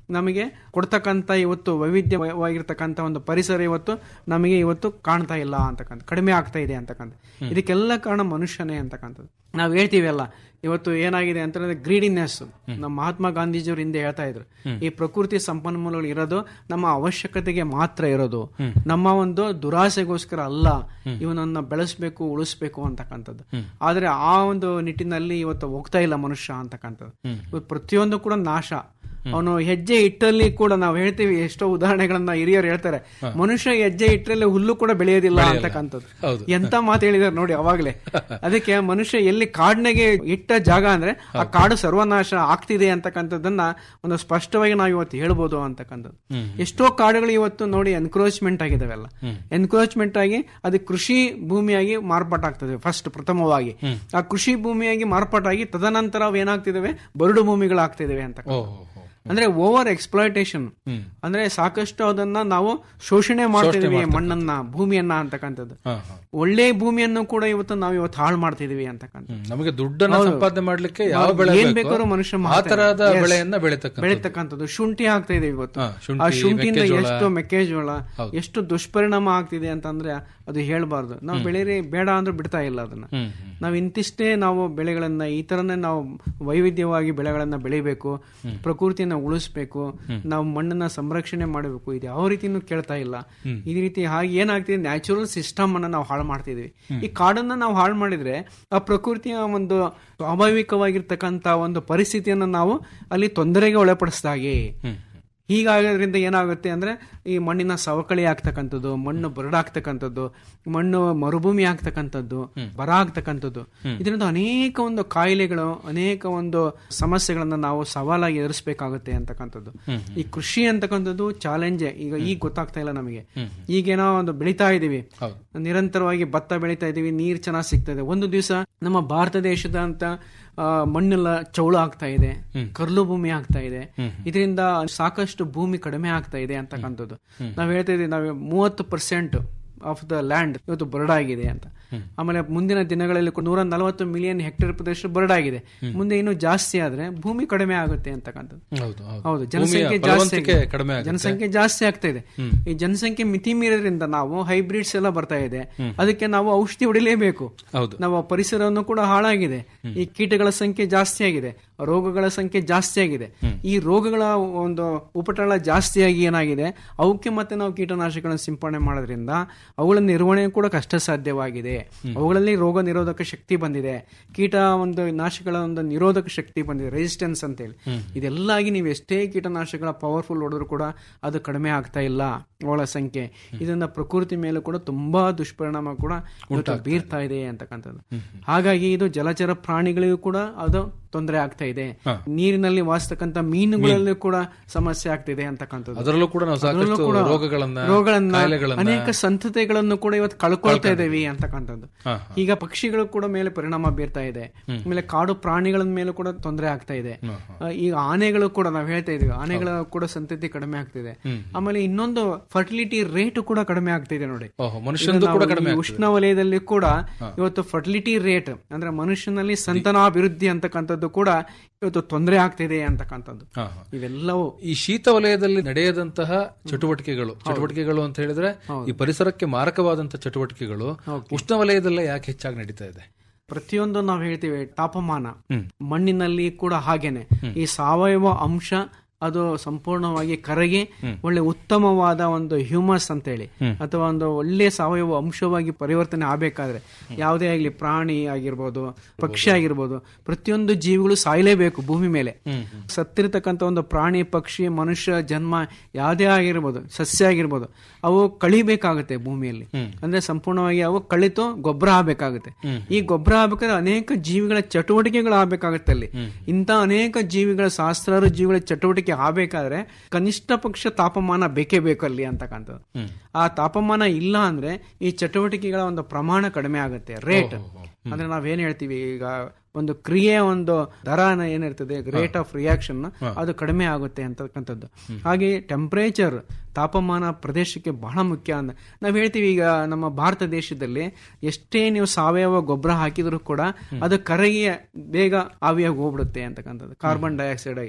ನಮಗೆ ಕೊಡ್ತಕ್ಕಂಥ ಇವತ್ತು ವೈವಿಧ್ಯವಾಗಿರ್ತಕ್ಕಂಥ ಒಂದು ಪರಿಸರ ಇವತ್ತು ನಮಗೆ ಇವತ್ತು ಕಾಣ್ತಾ ಇಲ್ಲ ಅಂತಕ್ಕಂಥ ಕಡಿಮೆ ಆಗ್ತಾ ಇದೆ ಅಂತಕ್ಕಂಥ ಇದಕ್ಕೆಲ್ಲ ಕಾರಣ ಮನುಷ್ಯನೇ ಅಂತಕ್ಕಂಥದ್ದು ನಾವು ಹೇಳ್ತೀವಿ ಅಲ್ಲ ಇವತ್ತು ಏನಾಗಿದೆ ಅಂತಂದ್ರೆ ಗ್ರೀಡಿನೆಸ್ ನಮ್ಮ ಮಹಾತ್ಮ ಗಾಂಧೀಜಿಯವರು ಹಿಂದೆ ಹೇಳ್ತಾ ಇದ್ರು ಈ ಪ್ರಕೃತಿ ಸಂಪನ್ಮೂಲಗಳು ಇರೋದು ನಮ್ಮ ಅವಶ್ಯಕತೆಗೆ ಮಾತ್ರ ಇರೋದು ನಮ್ಮ ಒಂದು ದುರಾಸೆಗೋಸ್ಕರ ಅಲ್ಲ ಇವನನ್ನ ಬೆಳೆಸ್ಬೇಕು ಉಳಿಸ್ಬೇಕು ಅಂತಕ್ಕಂಥದ್ದು ಆದ್ರೆ ಆ ಒಂದು ನಿಟ್ಟಿನಲ್ಲಿ ಇವತ್ತು ಹೋಗ್ತಾ ಇಲ್ಲ ಮನುಷ್ಯ ಅಂತಕ್ಕಂಥದ್ದು ಇವತ್ತು ಪ್ರತಿಯೊಂದು ಕೂಡ ನಾಶ ಅವನು ಹೆಜ್ಜೆ ಇಟ್ಟಲ್ಲಿ ಕೂಡ ನಾವು ಹೇಳ್ತೀವಿ ಎಷ್ಟೋ ಉದಾಹರಣೆಗಳನ್ನ ಹಿರಿಯರು ಹೇಳ್ತಾರೆ ಮನುಷ್ಯ ಹೆಜ್ಜೆ ಇಟ್ಟರಲ್ಲಿ ಹುಲ್ಲು ಕೂಡ ಬೆಳೆಯೋದಿಲ್ಲ ಅಂತಕ್ಕಂಥದ್ದು ಎಂತ ಮಾತು ಹೇಳಿದಾರೆ ನೋಡಿ ಅವಾಗ್ಲೇ ಅದಕ್ಕೆ ಮನುಷ್ಯ ಎಲ್ಲಿ ಕಾಡ್ನಾಗೆ ಇಟ್ಟ ಜಾಗ ಅಂದ್ರೆ ಆ ಕಾಡು ಸರ್ವನಾಶ ಆಗ್ತಿದೆ ಅಂತಕ್ಕಂಥದ್ದನ್ನ ಒಂದು ಸ್ಪಷ್ಟವಾಗಿ ನಾವು ಇವತ್ತು ಹೇಳ್ಬೋದು ಅಂತಕ್ಕಂಥದ್ದು ಎಷ್ಟೋ ಕಾಡುಗಳು ಇವತ್ತು ನೋಡಿ ಎನ್ಕ್ರೋಚ್ಮೆಂಟ್ ಆಗಿದಾವೆಲ್ಲ ಎನ್ಕ್ರೋಚ್ಮೆಂಟ್ ಆಗಿ ಅದು ಕೃಷಿ ಭೂಮಿಯಾಗಿ ಮಾರ್ಪಾಟಾಗ್ತದೆ ಫಸ್ಟ್ ಪ್ರಥಮವಾಗಿ ಆ ಕೃಷಿ ಭೂಮಿಯಾಗಿ ಮಾರ್ಪಾಟಾಗಿ ತದನಂತರ ಅವು ಏನಾಗ್ತಿದಾವೆ ಬರಡು ಭೂಮಿಗಳಾಗ್ತಿದಾವೆ ಅಂತ ಅಂದ್ರೆ ಓವರ್ ಎಕ್ಸ್ಪ್ಲಾಯ್ಟೇಷನ್ ಅಂದ್ರೆ ಸಾಕಷ್ಟು ಅದನ್ನ ನಾವು ಶೋಷಣೆ ಮಾಡ್ತಿದೀವಿ ಮಣ್ಣನ್ನ ಭೂಮಿಯನ್ನ ಅಂತಕ್ಕಂಥದ್ದು ಒಳ್ಳೆ ಭೂಮಿಯನ್ನು ಕೂಡ ಇವತ್ತು ನಾವು ಇವತ್ತು ಹಾಳು ಮಾಡ್ತಿದೀವಿ ಅಂತಕ್ಕಂಥ ನಮಗೆ ದುಡ್ಡನ್ನ ಸಂಪಾದನೆ ಮಾಡ್ಲಿಕ್ಕೆ ಯಾವ ಬೆಳೆ ಏನ್ ಬೇಕೋ, ಬೇಕಾದ್ರೂ ಮನುಷ್ಯ ಆ ಮಾಡ್ತಾನೆ. ತರಹದ Yes. ಬೆಳೆಯನ್ನ ಬೆಳೆತಕ್ಕಂಥದ್ದು. ಬೆಳೀತಕ್ಕಂಥದ್ದು ಶುಂಠಿ ಆಗ್ತಾ ಇದೆ ಇವತ್ತು ಹಾ, ಶುಂಠಿ, ಆ ಶುಂಠಿಯಿಂದ ಮೆಕ್ಕೆಜೋಳ. ಎಷ್ಟು ಮೆಕ್ಕೆಜೋಳ ಎಷ್ಟು ದುಷ್ಪರಿಣಾಮ ಆಗ್ತಿದೆ ಅಂತಂದ್ರೆ ಅದು ಹೇಳ್ಬಾರ್ದು ನಾವು ಬೆಳೆರಿ ಬೇಡ ಅಂದ್ರೆ ಬಿಡ್ತಾ ಇಲ್ಲ ಅದನ್ನ ನಾವು ಇಂತಿಷ್ಟೇ ನಾವು ಬೆಳೆಗಳನ್ನ ಈ ತರನೇ ನಾವು ವೈವಿಧ್ಯವಾಗಿ ಬೆಳೆಗಳನ್ನ ಬೆಳಿಬೇಕು ಪ್ರಕೃತಿಯನ್ನ ಉಳಿಸ್ಬೇಕು ನಾವು ಮಣ್ಣನ್ನ ಸಂರಕ್ಷಣೆ ಮಾಡಬೇಕು ಇದು ಯಾವ ರೀತಿನೂ ಕೇಳ್ತಾ ಇಲ್ಲ ಈ ರೀತಿ ಹಾಗೆ ಏನಾಗ್ತಿದೆ ನ್ಯಾಚುರಲ್ ಸಿಸ್ಟಮ್ ಅನ್ನ ನಾವು ಹಾಳು ಮಾಡ್ತಿದ್ವಿ ಈ ಕಾಡನ್ನ ನಾವು ಹಾಳು ಮಾಡಿದ್ರೆ ಆ ಪ್ರಕೃತಿಯ ಒಂದು ಸ್ವಾಭಾವಿಕವಾಗಿರ್ತಕ್ಕಂತ ಒಂದು ಪರಿಸ್ಥಿತಿಯನ್ನ ನಾವು ಅಲ್ಲಿ ತೊಂದರೆಗೆ ಒಳಪಡಿಸಿದಾಗೆ ಹೀಗಾಗೋದ್ರಿಂದ ಏನಾಗುತ್ತೆ ಅಂದ್ರೆ ಈ ಮಣ್ಣಿನ ಸವಕಳಿ ಆಗ್ತಕ್ಕಂಥದ್ದು ಮಣ್ಣು ಬರಡಾಗ್ತಕ್ಕಂಥದ್ದು ಮಣ್ಣು ಮರುಭೂಮಿ ಆಗ್ತಕ್ಕಂಥದ್ದು ಬರ ಆಗ್ತಕ್ಕಂಥದ್ದು ಇದರಿಂದ ಅನೇಕ ಒಂದು ಕಾಯಿಲೆಗಳು ಅನೇಕ ಒಂದು ಸಮಸ್ಯೆಗಳನ್ನ ನಾವು ಸವಾಲಾಗಿ ಎದುರಿಸಬೇಕಾಗುತ್ತೆ ಅಂತಕ್ಕಂಥದ್ದು ಈ ಕೃಷಿ ಅಂತಕ್ಕಂಥದ್ದು ಚಾಲೆಂಜ್ ಈಗ ಈಗ ಗೊತ್ತಾಗ್ತಾ ಇಲ್ಲ ನಮಗೆ ಈಗೇನೋ ಒಂದು ಬೆಳಿತಾ ಇದೀವಿ ನಿರಂತರವಾಗಿ ಭತ್ತ ಬೆಳಿತಾ ಇದೀವಿ ನೀರ್ ಚೆನ್ನಾಗಿ ಸಿಗ್ತಾ ಇದೆ ಒಂದು ದಿವಸ ನಮ್ಮ ಭಾರತ ದೇಶದ ಅಂತ ಆ, ಮಣ್ಣೆಲ್ಲ ಚೌಳ ಆಗ್ತಾ ಇದೆ ಕರ್ಲು ಭೂಮಿ ಆಗ್ತಾ ಇದೆ ಇದರಿಂದ ಸಾಕಷ್ಟು ಭೂಮಿ ಕಡಿಮೆ ಆಗ್ತಾ ಇದೆ ಅಂತಕ್ಕಂಥದ್ದು ನಾವ್ ಹೇಳ್ತಾ ಇದೀವಿ ನಾವು ಮೂವತ್ತು ಪರ್ಸೆಂಟ್ ಆಫ್ ದ ಲ್ಯಾಂಡ್ ಇವತ್ತು ಬರಡಾಗಿದೆ ಅಂತ ಆಮೇಲೆ ಮುಂದಿನ ದಿನಗಳಲ್ಲಿ ನೂರ ನಲವತ್ತು ಮಿಲಿಯನ್ ಹೆಕ್ಟೇರ್ ಪ್ರದೇಶ ಬರಡಾಗಿದೆ ಮುಂದೆ ಇನ್ನು ಜಾಸ್ತಿ ಆದ್ರೆ ಭೂಮಿ ಕಡಿಮೆ ಆಗುತ್ತೆ ಅಂತಕ್ಕಂಥದ್ದು ಹೌದು, ಹೌದು. ಹೌದು ಭೂಮಿಯ ಜನಸಂಖ್ಯೆ ಜಾಸ್ತಿ ಫಲವತ್ತತೆ ಆಗಿದೆ. ಕಡಿಮೆ ಆಗುತ್ತೆ. ಜನಸಂಖ್ಯೆ ಜಾಸ್ತಿ ಆಗ್ತಾ ಇದೆ ಈ ಜನಸಂಖ್ಯೆ ಮಿತಿ ಮೀರೋದ್ರಿಂದ ನಾವು ಹೈಬ್ರಿಡ್ಸ್ ಎಲ್ಲ ಬರ್ತಾ ಇದೆ ಅದಕ್ಕೆ ನಾವು ಔಷಧಿ ಹೊಡಿಲೇಬೇಕು ಹೌದು. ನಾವು ಪರಿಸರವನ್ನು ಕೂಡ ಹಾಳಾಗಿದೆ ಈ ಕೀಟಗಳ ಸಂಖ್ಯೆ ಜಾಸ್ತಿ ಆಗಿದೆ ರೋಗಗಳ ಸಂಖ್ಯೆ ಜಾಸ್ತಿ ಆಗಿದೆ ಈ ರೋಗಗಳ ಒಂದು ಉಪಟಳ ಜಾಸ್ತಿಯಾಗಿ ಏನಾಗಿದೆ ಅವಕ್ಕೆ ಮತ್ತೆ ನಾವು ಕೀಟನಾಶಕಗಳನ್ನು ಸಿಂಪಡಣೆ ಮಾಡೋದ್ರಿಂದ ಅವುಗಳ ನಿರ್ವಹಣೆ ಕೂಡ ಕಷ್ಟ ಸಾಧ್ಯವಾಗಿದೆ ಅವುಗಳಲ್ಲಿ ರೋಗ ನಿರೋಧಕ ಶಕ್ತಿ ಬಂದಿದೆ ಕೀಟ ಒಂದು ನಾಶಗಳ ಒಂದು ನಿರೋಧಕ ಶಕ್ತಿ ಬಂದಿದೆ ರೆಸಿಸ್ಟೆನ್ಸ್ ಅಂತೇಳಿ ಇದೆಲ್ಲ ಆಗಿ ನೀವು ಎಷ್ಟೇ ಕೀಟನಾಶಕಗಳ ಪವರ್ಫುಲ್ ಹೊಡೆದ್ರು ಕೂಡ ಅದು ಕಡಿಮೆ ಆಗ್ತಾ ಇಲ್ಲ ಅವುಗಳ ಸಂಖ್ಯೆ ಇದರಿಂದ ಪ್ರಕೃತಿ ಮೇಲೆ ಕೂಡ ತುಂಬಾ ದುಷ್ಪರಿಣಾಮ ಕೂಡ ಇವತ್ತು ಬೀರ್ತಾ ಇದೆ ಅಂತಕ್ಕಂಥದ್ದು ಹಾಗಾಗಿ ಇದು ಜಲಚರ ಪ್ರಾಣಿಗಳಿಗೂ ಕೂಡ ಅದು ತೊಂದರೆ ಆಗ್ತಾ ಇದೆ ನೀರಿನಲ್ಲಿ ವಾಸಿಸ್ತಕ್ಕಂಥ ಮೀನುಗಳಲ್ಲಿ ಕೂಡ ಸಮಸ್ಯೆ ಆಗ್ತಿದೆ ಅಂತಕ್ಕಂಥದ್ದು ಅದರಲ್ಲೂ ಕೂಡ ನಾವು ಸಾಕಷ್ಟು ಅದರಲ್ಲೂ ಕೂಡ ರೋಗಗಳನ್ನ, ರೋಗಗಳನ್ನ ಕಾಯಿಲೆಗಳನ್ನ- ಅನೇಕ ಸಂತತೆಗಳನ್ನು ಕೂಡ ಇವತ್ತು ಕಳ್ಕೊಳ್ತಾ ಇದ್ದೇವೆ ಅಂತಕ್ಕಂಥದ್ದು ಹಾ, ಈಗ ಪಕ್ಷಿಗಳು ಕೂಡ ಮೇಲೆ ಪರಿಣಾಮ ಬೀರ್ತಾ ಇದೆ ಆಮೇಲೆ ಕಾಡು ಪ್ರಾಣಿಗಳ ಮೇಲೆ ಕೂಡ ತೊಂದರೆ ಆಗ್ತಾ ಇದೆ ಆ, ಈಗ ಆನೆಗಳು ಕೂಡ ನಾವು ಹೇಳ್ತಾ ಇದೀವಿ ಆನೆಗಳ ಕೂಡ ಸಂತತಿ ಕಡಿಮೆ ಆಗ್ತಿದೆ ಆಮೇಲೆ ಇನ್ನೊಂದು ಫರ್ಟಿಲಿಟಿ ರೇಟ್ ಕೂಡ ಕಡಿಮೆ ಆಗ್ತಿದೆ ನೋಡಿ ಓಹೋ, ಮನುಷ್ಯನದು ಇದು ನಾವು ಕೂಡ ಕಡಿಮೆ ಈ ಆಗ್ತಿದೆ. ಉಷ್ಣ ವಲಯದಲ್ಲಿ ಕೂಡ ಇವತ್ತು ಫರ್ಟಿಲಿಟಿ ರೇಟ್ ಅಂದ್ರೆ ಮನುಷ್ಯನಲ್ಲಿ ಸಂತಾನಾಭಿವೃದ್ಧಿ ಅಂತಕ್ಕಂಥದ್ದು ಕೂಡ ಇವತ್ತು ತೊಂದರೆ ಆಗ್ತಿದೆ ಅಂತಕ್ಕಂಥದ್ದು ಹಾ, ಹಾ. ಇವೆಲ್ಲವೂ ಈ ಶೀತ ವಲಯದಲ್ಲಿ ನಡೆಯದಂತಹ ಚಟುವಟಿಕೆಗಳು ಚಟುವಟಿಕೆಗಳು ಅಂತ ಹೇಳಿದ್ರೆ ಈ ಪರಿಸರಕ್ಕೆ ಮಾರಕವಾದಂತಹ ಚಟುವಟಿಕೆಗಳು ಉಷ್ಣ ವಲಯದಲ್ಲೇ ಯಾಕೆ ಹೆಚ್ಚಾಗಿ ನಡೀತಾ ಇದೆ ಪ್ರತಿಯೊಂದು ನಾವು ಹೇಳ್ತೀವಿ ತಾಪಮಾನ ಮಣ್ಣಿನಲ್ಲಿ ಕೂಡ ಹಾಗೇನೆ ಈ ಸಾವಯವ ಅಂಶ ಅದು ಸಂಪೂರ್ಣವಾಗಿ ಕರಗಿ ಒಳ್ಳೆ ಉತ್ತಮವಾದ ಒಂದು ಹ್ಯೂಮಸ್ ಅಂತ ಹೇಳಿ ಅಥವಾ ಒಂದು ಒಳ್ಳೆ ಸಾವಯವ ಅಂಶವಾಗಿ ಪರಿವರ್ತನೆ ಆಗಬೇಕಾದ್ರೆ ಯಾವುದೇ ಆಗಲಿ ಪ್ರಾಣಿ ಆಗಿರ್ಬೋದು ಪಕ್ಷಿ ಆಗಿರ್ಬೋದು ಪ್ರತಿಯೊಂದು ಜೀವಿಗಳು ಸಾಯಲೇಬೇಕು ಭೂಮಿ ಮೇಲೆ ಸತ್ತಿರ್ತಕ್ಕಂಥ ಒಂದು ಪ್ರಾಣಿ ಪಕ್ಷಿ ಮನುಷ್ಯ ಜನ್ಮ ಯಾವುದೇ ಆಗಿರ್ಬೋದು ಸಸ್ಯ ಆಗಿರ್ಬೋದು ಅವು ಕಳಿಬೇಕಾಗುತ್ತೆ ಭೂಮಿಯಲ್ಲಿ ಅಂದ್ರೆ ಸಂಪೂರ್ಣವಾಗಿ ಅವು ಕಳಿತು ಗೊಬ್ಬರ ಆಗ್ಬೇಕಾಗುತ್ತೆ ಈ ಗೊಬ್ಬರ ಆಗ್ಬೇಕಾದ್ರೆ ಅನೇಕ ಜೀವಿಗಳ ಚಟುವಟಿಕೆಗಳು ಆಗ್ಬೇಕಾಗುತ್ತೆ ಅಲ್ಲಿ ಇಂಥ ಅನೇಕ ಜೀವಿಗಳ ಸಹಸ್ರಾರು ಜೀವಿಗಳ ಚಟುವಟಿಕೆ ಆಗ್ಬೇಕಾದ್ರೆ ಕನಿಷ್ಠ ಪಕ್ಷ ತಾಪಮಾನ ಬೇಕೇ ಬೇಕು ಅಲ್ಲಿ ಅಂತಕ್ಕಂಥದ್ದು ಆ ತಾಪಮಾನ ಇಲ್ಲ ಅಂದ್ರೆ ಈ ಚಟುವಟಿಕೆಗಳ ಒಂದು ಪ್ರಮಾಣ ಕಡಿಮೆ ಆಗುತ್ತೆ ರೇಟ್ ಅಂದ್ರೆ ನಾವೇನ್ ಹೇಳ್ತೀವಿ ಈಗ ಒಂದು ಕ್ರಿಯೆ ಒಂದು ದರ ಏನಿರ್ತದೆ ರೇಟ್ ಆಫ್ ರಿಯಾಕ್ಷನ್ ಅದು ಕಡಿಮೆ ಆಗುತ್ತೆ ಅಂತಕ್ಕಂಥದ್ದು ಹಾಗೆ ಟೆಂಪರೇಚರ್ ತಾಪಮಾನ ಪ್ರದೇಶಕ್ಕೆ ಬಹಳ ಮುಖ್ಯ ಅಂತ ನಾವ್ ಹೇಳ್ತೀವಿ ಈಗ ನಮ್ಮ ಭಾರತ ದೇಶದಲ್ಲಿ ಎಷ್ಟೇ ನೀವು ಸಾವಯವ ಗೊಬ್ಬರ ಹಾಕಿದ್ರು ಕೂಡ ಅದು ಕರಗಿ ಬೇಗ ಆವಿಯಾಗಿ ಹೋಗ್ಬಿಡುತ್ತೆ ಅಂತಕ್ಕಂಥದ್ದು ಕಾರ್ಬನ್ ಡೈಆಕ್ಸೈಡ್ ಆಗಿ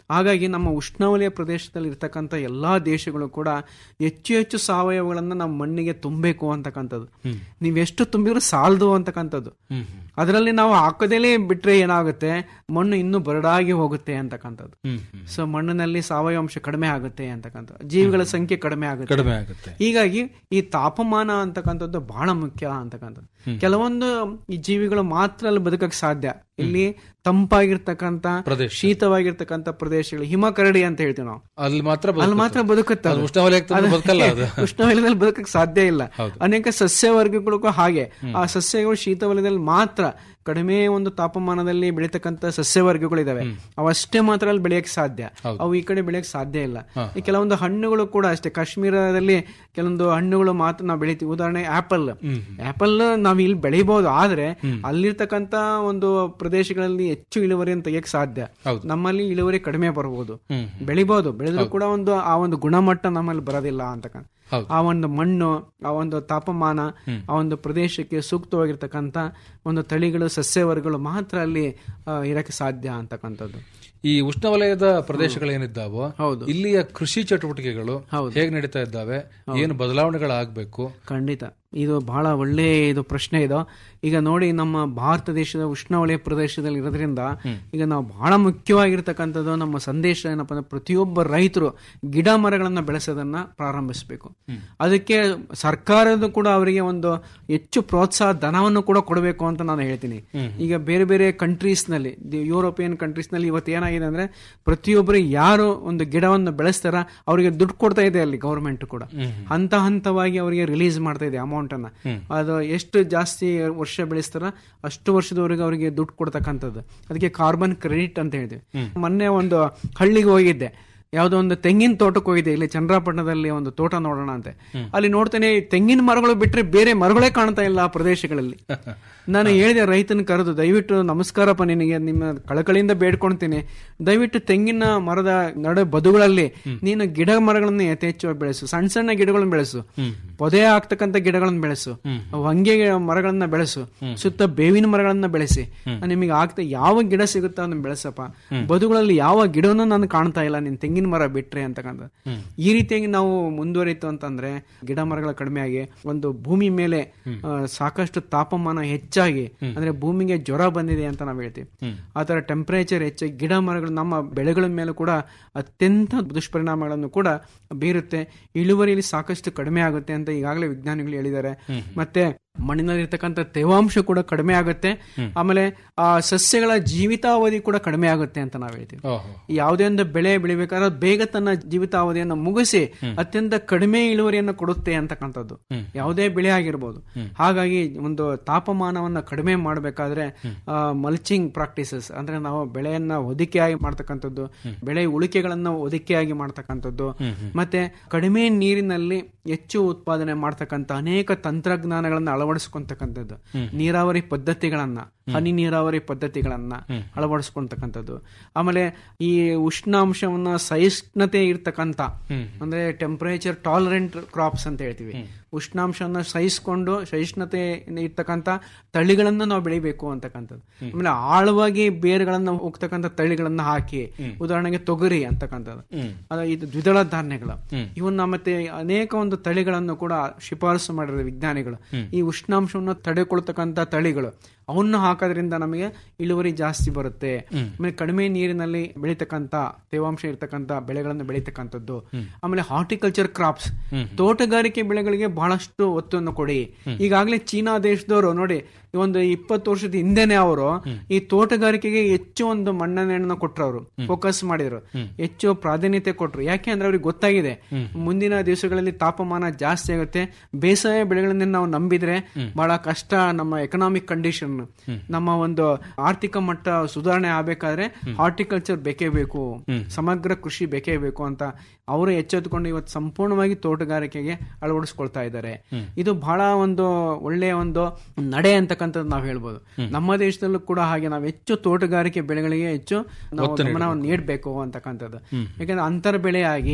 ಹಾಗಾಗಿ ನಮ್ಮ ಉಷ್ಣವಲಯ ಪ್ರದೇಶದಲ್ಲಿ ಇರ್ತಕ್ಕಂಥ ಎಲ್ಲಾ ದೇಶಗಳು ಕೂಡ ಹೆಚ್ಚು ಹೆಚ್ಚು ಸಾವಯವಗಳನ್ನ ನಮ್ಮ ಮಣ್ಣಿಗೆ ತುಂಬಬೇಕು ಅಂತಕ್ಕಂಥದ್ದು ನೀವೆಷ್ಟು ತುಂಬಿದ್ರು ಸಾಲದು ಅಂತಕ್ಕಂಥದ್ದು ಅದರಲ್ಲಿ ನಾವು ಹಾಕದೇಲೆ ಬಿಟ್ರೆ ಏನಾಗುತ್ತೆ ಮಣ್ಣು ಇನ್ನೂ ಬರಡಾಗಿ ಹೋಗುತ್ತೆ ಅಂತಕ್ಕಂಥದ್ದು ಸೊ ಮಣ್ಣಿನಲ್ಲಿ ಸಾವಯವ ಅಂಶ ಕಡಿಮೆ ಆಗುತ್ತೆ ಅಂತಕ್ಕಂಥ ಜೀವಿಗಳ ಸಂಖ್ಯೆ ಕಡಿಮೆ ಆಗುತ್ತೆ ಕಡಿಮೆ ಆಗುತ್ತೆ ಹೀಗಾಗಿ ಈ ತಾಪಮಾನ ಅಂತಕ್ಕಂಥದ್ದು ಬಹಳ ಮುಖ್ಯ ಅಂತಕ್ಕಂಥದ್ದು ಕೆಲವೊಂದು ಈ ಜೀವಿಗಳು ಮಾತ್ರ ಅಲ್ಲಿ ಬದುಕಕ್ಕೆ ಸಾಧ್ಯ ಇಲ್ಲಿ ತಂಪಾಗಿರ್ತಕ್ಕಂಥ ಪ್ರದೇಶ. ಶೀತವಾಗಿರ್ತಕ್ಕಂಥ ಪ್ರದೇಶಗಳು ಹಿಮ ಕರಡಿ ಅಂತ ಹೇಳ್ತೀವಿ ನಾವು ಅಲ್ಲಿ ಮಾತ್ರ ಅಲ್ಲಿ ಮಾತ್ರ ಬದುಕುತ್ತೆ ಅದು ಅದು. ಉಷ್ಣವಲಯಕ್ಕೆ ತಂದ್ರೆ ಅದು- ಬದುಕಲ್ಲ ಅದು. ಉಷ್ಣವಲಯದಲ್ಲಿ ಬದುಕಕ್ಕೆ ಸಾಧ್ಯ ಇಲ್ಲ ಹೌದು. ಅನೇಕ ಸಸ್ಯ ವರ್ಗಗಳಿಗೂ ಹಾಗೆ ಆ ಸಸ್ಯಗಳು ಶೀತವಲಯದಲ್ಲಿ ಮಾತ್ರ ಕಡಿಮೆ ಒಂದು ತಾಪಮಾನದಲ್ಲಿ ಬೆಳೀತಕ್ಕಂಥ ಸಸ್ಯ ವರ್ಗಗಳಿದಾವೆ ಅವಷ್ಟೇ ಮಾತ್ರ ಅಲ್ಲಿ ಬೆಳೆಯಕ್ಕೆ ಸಾಧ್ಯ ಅವು ಈ ಕಡೆ ಬೆಳೆಯಕ್ಕೆ ಸಾಧ್ಯ ಇಲ್ಲ ಈ ಕೆಲವೊಂದು ಹಣ್ಣುಗಳು ಕೂಡ ಅಷ್ಟೇ ಕಾಶ್ಮೀರದಲ್ಲಿ ಕೆಲವೊಂದು ಹಣ್ಣುಗಳು ಮಾತ್ರ ನಾವು ಬೆಳಿತೀವಿ ಉದಾಹರಣೆ ಆಪಲ್ ಆಪಲ್ ನಾವು ಇಲ್ಲಿ ಬೆಳಿಬಹುದು ಆದ್ರೆ ಅಲ್ಲಿರ್ತಕ್ಕಂಥ ಒಂದು ಪ್ರದೇಶಗಳಲ್ಲಿ ಹೆಚ್ಚು ಇಳುವರಿಯನ್ನು ತೆಗಿಯಕ್ಕೆ ಸಾಧ್ಯ ನಮ್ಮಲ್ಲಿ ಇಳುವರಿ ಕಡಿಮೆ ಬರಬಹುದು ಬೆಳಿಬಹುದು ಬೆಳೆದ್ರು ಕೂಡ ಒಂದು ಆ ಒಂದು ಗುಣಮಟ್ಟ ನಮ್ಮಲ್ಲಿ ಬರೋದಿಲ್ಲ ಅಂತಕ್ಕಂಥ ಆ ಒಂದು ಮಣ್ಣು ಆ ಒಂದು ತಾಪಮಾನ ಆ ಒಂದು ಪ್ರದೇಶಕ್ಕೆ ಸೂಕ್ತವಾಗಿರ್ತಕ್ಕಂಥ ಒಂದು ತಳಿಗಳು ಸಸ್ಯವರ್ಗಗಳು ಮಾತ್ರ ಅಲ್ಲಿ ಆ, ಇರಕ್ಕೆ ಸಾಧ್ಯ ಅಂತಕ್ಕಂಥದ್ದು ಈ ಉಷ್ಣವಲಯದ ಪ್ರದೇಶಗಳೇನಿದ್ದಾವೋ ಹೌದು. ಇಲ್ಲಿಯ ಕೃಷಿ ಚಟುವಟಿಕೆಗಳು ಹೇಗೆ ನಡೀತಾ ಇದ್ದಾವೆ ಏನು ಬದಲಾವಣೆಗಳಾಗಬೇಕು ಖಂಡಿತ ಇದು ಬಹಳ ಒಳ್ಳೆ ಇದು ಪ್ರಶ್ನೆ ಇದು ಈಗ ನೋಡಿ ನಮ್ಮ ಭಾರತ ದೇಶದ ಉಷ್ಣವಲಯ ಪ್ರದೇಶದಲ್ಲಿ ಇರೋದ್ರಿಂದ ಈಗ ನಾವು ಬಹಳ ಮುಖ್ಯವಾಗಿರ್ತಕ್ಕಂಥದ್ದು ನಮ್ಮ ಸಂದೇಶ ಏನಪ್ಪ ಅಂದ್ರೆ ಪ್ರತಿಯೊಬ್ಬ ರೈತರು ಗಿಡ ಮರಗಳನ್ನ ಬೆಳೆಸೋದನ್ನ ಪ್ರಾರಂಭಿಸಬೇಕು ಅದಕ್ಕೆ ಸರ್ಕಾರದ ಕೂಡ ಅವರಿಗೆ ಒಂದು ಹೆಚ್ಚು ಪ್ರೋತ್ಸಾಹ ಧನವನ್ನು ಕೂಡ ಕೊಡಬೇಕು ಅಂತ ನಾನು ಹೇಳ್ತೀನಿ ಈಗ ಬೇರೆ ಬೇರೆ ಕಂಟ್ರೀಸ್ ನಲ್ಲಿ ಯುರೋಪಿಯನ್ ಕಂಟ್ರೀಸ್ ನಲ್ಲಿ ಇವತ್ತು ಏನಾಗಿದೆ ಅಂದ್ರೆ ಪ್ರತಿಯೊಬ್ಬರು ಯಾರು ಒಂದು ಗಿಡವನ್ನು ಬೆಳೆಸ್ತಾರ ಅವರಿಗೆ ದುಡ್ಡು ಕೊಡ್ತಾ ಇದೆ ಅಲ್ಲಿ ಗೌರ್ಮೆಂಟ್ ಕೂಡ ಹಂತ ಹಂತವಾಗಿ ಅವರಿಗೆ ರಿಲೀಸ್ ಮಾಡ್ತಾ ಇದೆ ಅಮೌಂಟ್ ಅನ್ನ ಅದು ಎಷ್ಟು ಜಾಸ್ತಿ ವರ್ಷ ಬೆಳೆಸ್ತಾರ ಅಷ್ಟು ವರ್ಷದವರೆಗೆ ಅವರಿಗೆ ದುಡ್ಡು ಕೊಡ್ತಕ್ಕಂಥದ್ದು ಅದಕ್ಕೆ ಕಾರ್ಬನ್ ಕ್ರೆಡಿಟ್ ಅಂತ ಹೇಳ್ತೀವಿ ಮೊನ್ನೆ ಒಂದು ಹಳ್ಳಿಗೆ ಹೋಗಿದ್ದೆ ಯಾವುದೋ ಒಂದು ತೆಂಗಿನ ತೋಟಕ್ಕೆ ಹೋಗಿದೆ ಇಲ್ಲಿ ಚಂದ್ರಾಪಟ್ಟಣದಲ್ಲಿ ಒಂದು ತೋಟ ನೋಡೋಣ ಅಂತೆ ಅಲ್ಲಿ ನೋಡ್ತೇನೆ ಈ ತೆಂಗಿನ ಮರಗಳು ಬಿಟ್ರೆ ಬೇರೆ ಮರಗಳೇ ಕಾಣ್ತಾ ಇಲ್ಲ ಆ ಪ್ರದೇಶಗಳಲ್ಲಿ ನಾನು ಹೇಳಿದೆ ರೈತನ ಕರೆದು ದಯವಿಟ್ಟು ನಮಸ್ಕಾರಪ್ಪ ನಿನಗೆ ನಿಮ್ಮ ಕಳಕಳಿಯಿಂದ ಬೇಡ್ಕೊಳ್ತೀನಿ ದಯವಿಟ್ಟು ತೆಂಗಿನ ಮರದ ನಡು ಬದುಗಳಲ್ಲಿ ನೀನು ಗಿಡ ಮರಗಳನ್ನು ಯಥೇಚ್ಛವಾಗಿ ಬೆಳೆಸು ಸಣ್ಣ ಸಣ್ಣ ಗಿಡಗಳನ್ನು ಬೆಳೆಸು ಪೊದೆ ಆಗ್ತಕ್ಕಂಥ ಗಿಡಗಳನ್ನು ಬೆಳೆಸು ಹೊಂಗೆ ಮರಗಳನ್ನ ಬೆಳೆಸು ಸುತ್ತ ಬೇವಿನ ಮರಗಳನ್ನ ಬೆಳೆಸಿ ನಿಮಗೆ ಆಗ್ತಾ ಯಾವ ಗಿಡ ಸಿಗುತ್ತೋ ಅದನ್ನ ಬೆಳೆಸಪ್ಪ ಬದುಗಳಲ್ಲಿ ಯಾವ ಗಿಡವನ್ನು ನಾನು ಕಾಣ್ತಾ ಇಲ್ಲ ನಿನ್ ತೆಂಗಿನ ಮರ ಬಿಟ್ರೆ ಅಂತಕ್ಕಂಥ ಈ ರೀತಿಯಾಗಿ ನಾವು ಮುಂದುವರಿತು ಅಂತಂದ್ರೆ ಗಿಡ ಮರಗಳ ಕಡಿಮೆ ಆಗಿ ಒಂದು ಭೂಮಿ ಮೇಲೆ ಆ, ಸಾಕಷ್ಟು ತಾಪಮಾನ ಹೆಚ್ಚಾಗಿ ಅಂದ್ರೆ ಭೂಮಿಗೆ ಜ್ವರ ಬಂದಿದೆ ಅಂತ ನಾವು ಹೇಳ್ತೀವಿ ಆ ತರ ಟೆಂಪರೇಚರ್ ಹೆಚ್ಚಾಗಿ ಗಿಡ ಮರಗಳು ನಮ್ಮ ಬೆಳೆಗಳ ಮೇಲೆ ಕೂಡ ಅತ್ಯಂತ ದುಷ್ಪರಿಣಾಮಗಳನ್ನು ಕೂಡ ಬೀರುತ್ತೆ ಇಳುವರಿಯಲ್ಲಿ ಸಾಕಷ್ಟು ಕಡಿಮೆ ಆಗುತ್ತೆ ಅಂತ ಈಗಾಗಲೇ ವಿಜ್ಞಾನಿಗಳು ಹೇಳಿದ್ದಾರೆ ಮತ್ತೆ ಮಣ್ಣಿನಲ್ಲಿರ್ತಕ್ಕಂಥ ತೇವಾಂಶ ಕೂಡ ಕಡಿಮೆ ಆಗುತ್ತೆ ಆಮೇಲೆ ಆ ಸಸ್ಯಗಳ ಜೀವಿತಾವಧಿ ಕೂಡ ಕಡಿಮೆ ಆಗುತ್ತೆ ಅಂತ ನಾವು ಹೇಳ್ತೀವಿ ಯಾವುದೇ ಒಂದು ಬೆಳೆ ಬೆಳಿಬೇಕಾದ್ರೆ ಬೇಗ ತನ್ನ ಜೀವಿತಾವಧಿಯನ್ನು ಮುಗಿಸಿ ಅತ್ಯಂತ ಕಡಿಮೆ ಇಳುವರಿಯನ್ನು ಕೊಡುತ್ತೆ ಅಂತಕ್ಕಂಥದ್ದು ಯಾವುದೇ ಬೆಳೆ ಆಗಿರ್ಬೋದು ಹಾಗಾಗಿ ಒಂದು ತಾಪಮಾನವನ್ನ ಕಡಿಮೆ ಮಾಡಬೇಕಾದ್ರೆ ಮಲ್ಚಿಂಗ್ ಪ್ರಾಕ್ಟೀಸಸ್ ಅಂದ್ರೆ ನಾವು ಬೆಳೆಯನ್ನ ಹೊದಿಕೆಯಾಗಿ ಮಾಡ್ತಕ್ಕಂಥದ್ದು ಬೆಳೆ ಉಳಿಕೆಗಳನ್ನ ಹೊದಿಕೆಯಾಗಿ ಮಾಡ್ತಕ್ಕಂಥದ್ದು ಮತ್ತೆ ಕಡಿಮೆ ನೀರಿನಲ್ಲಿ ಹೆಚ್ಚು ಉತ್ಪಾದನೆ ಮಾಡ್ತಕ್ಕಂಥ ಅನೇಕ ತಂತ್ರಜ್ಞಾನಗಳನ್ನ ಅಳವಡಿಸ್ಕೊಂತಕ್ಕಂಥದ್ದು ನೀರಾವರಿ ಪದ್ಧತಿಗಳನ್ನ ಹನಿ ನೀರಾವರಿ ಪದ್ಧತಿಗಳನ್ನ ಅಳವಡಿಸ್ಕೊಂತಕ್ಕಂಥದ್ದು ಆಮೇಲೆ ಈ ಉಷ್ಣಾಂಶವನ್ನ ಸಹಿಷ್ಣುತೆ ಇರ್ತಕ್ಕಂಥ ಅಂದ್ರೆ ಟೆಂಪರೇಚರ್ ಟಾಲರೆಂಟ್ ಕ್ರಾಪ್ಸ್ ಅಂತ ಹೇಳ್ತೀವಿ ಉಷ್ಣಾಂಶವನ್ನ ಸಹಿಸ್ಕೊಂಡು ಸಹಿಷ್ಣುತೆ ಇರ್ತಕ್ಕಂಥ ತಳಿಗಳನ್ನ ನಾವು ಬೆಳಿಬೇಕು ಅಂತಕ್ಕಂಥದ್ದು ಆಮೇಲೆ ಆಳವಾಗಿ ಬೇರುಗಳನ್ನ ಹೋಗ್ತಕ್ಕಂಥ ತಳಿಗಳನ್ನ ಹಾಕಿ ಉದಾಹರಣೆಗೆ ತೊಗರಿ ಅಂತಕ್ಕಂಥದ್ದು ಅದು ಇದು ದ್ವಿದಳ ಧಾನ್ಯಗಳು ಇವನ್ನ ಮತ್ತೆ ಅನೇಕ ಒಂದು ತಳಿಗಳನ್ನು ಕೂಡ ಶಿಫಾರಸು ಮಾಡಿರೋ ವಿಜ್ಞಾನಿಗಳು ಈ ಉಷ್ಣಾಂಶವನ್ನು ತಡೆಕೊಳ್ತಕ್ಕಂಥ ತಳಿಗಳು ಅವನ್ನ ಹಾಕೋದ್ರಿಂದ ನಮಗೆ ಇಳುವರಿ ಜಾಸ್ತಿ ಬರುತ್ತೆ ಆಮೇಲೆ ಕಡಿಮೆ ನೀರಿನಲ್ಲಿ ಬೆಳೀತಕ್ಕಂಥ ತೇವಾಂಶ ಇರ್ತಕ್ಕಂಥ ಬೆಳೆಗಳನ್ನು ಬೆಳೀತಕ್ಕಂಥದ್ದು ಆಮೇಲೆ ಹಾರ್ಟಿಕಲ್ಚರ್ ಕ್ರಾಪ್ಸ್ ತೋಟಗಾರಿಕೆ ಬೆಳೆಗಳಿಗೆ ಬಹಳಷ್ಟು ಒತ್ತನ್ನು ಕೊಡಿ ಈಗಾಗಲೇ ಚೀನಾ ದೇಶದವರು ನೋಡಿ ಈ ಒಂದು ಇಪ್ಪತ್ತು ವರ್ಷದ ಹಿಂದೆನೆ ಅವರು ಈ ತೋಟಗಾರಿಕೆಗೆ ಹೆಚ್ಚು ಒಂದು ಮಣ್ಣೆಣ್ಣೆಯನ್ನು ಕೊಟ್ರು ಅವರು ಫೋಕಸ್ ಮಾಡಿದ್ರು ಹೆಚ್ಚು ಪ್ರಾಧಾನ್ಯತೆ ಕೊಟ್ರು ಯಾಕೆ ಅಂದ್ರೆ ಅವ್ರಿಗೆ ಗೊತ್ತಾಗಿದೆ ಮುಂದಿನ ದಿವಸಗಳಲ್ಲಿ ತಾಪಮಾನ ಜಾಸ್ತಿ ಆಗುತ್ತೆ ಬೇಸಾಯ ಬೆಳೆಗಳನ್ನ ನಾವು ನಂಬಿದ್ರೆ ಬಹಳ ಕಷ್ಟ ನಮ್ಮ ಎಕನಾಮಿಕ್ ಕಂಡೀಷನ್ ನಮ್ಮ ಒಂದು ಆರ್ಥಿಕ ಮಟ್ಟ ಸುಧಾರಣೆ ಆಗ್ಬೇಕಾದ್ರೆ ಹಾರ್ಟಿಕಲ್ಚರ್ ಬೇಕೇ ಬೇಕು ಸಮಗ್ರ ಕೃಷಿ ಬೇಕೇ ಬೇಕು ಅಂತ ಅವರು ಎಚ್ಚೆತ್ತುಕೊಂಡು ಇವತ್ತು ಸಂಪೂರ್ಣವಾಗಿ ತೋಟಗಾರಿಕೆಗೆ ಅಳವಡಿಸ್ಕೊಳ್ತಾ ಇದ್ದಾರೆ ಇದು ಬಹಳ ಒಂದು ಒಳ್ಳೆಯ ಒಂದು ನಡೆ ಅಂತಕ್ಕಂಥದ್ದು ನಾವು ಹೇಳ್ಬೋದು ನಮ್ಮ ದೇಶದಲ್ಲೂ ಕೂಡ ಹಾಗೆ ನಾವು ಹೆಚ್ಚು ತೋಟಗಾರಿಕೆ ಬೆಳೆಗಳಿಗೆ ಹೆಚ್ಚು ನಾವು ಗಮನವನ್ನು ನೀಡಬೇಕು ಅಂತಕ್ಕಂಥದ್ದು ಯಾಕಂದ್ರೆ ಅಂತರ ಬೆಳೆಯಾಗಿ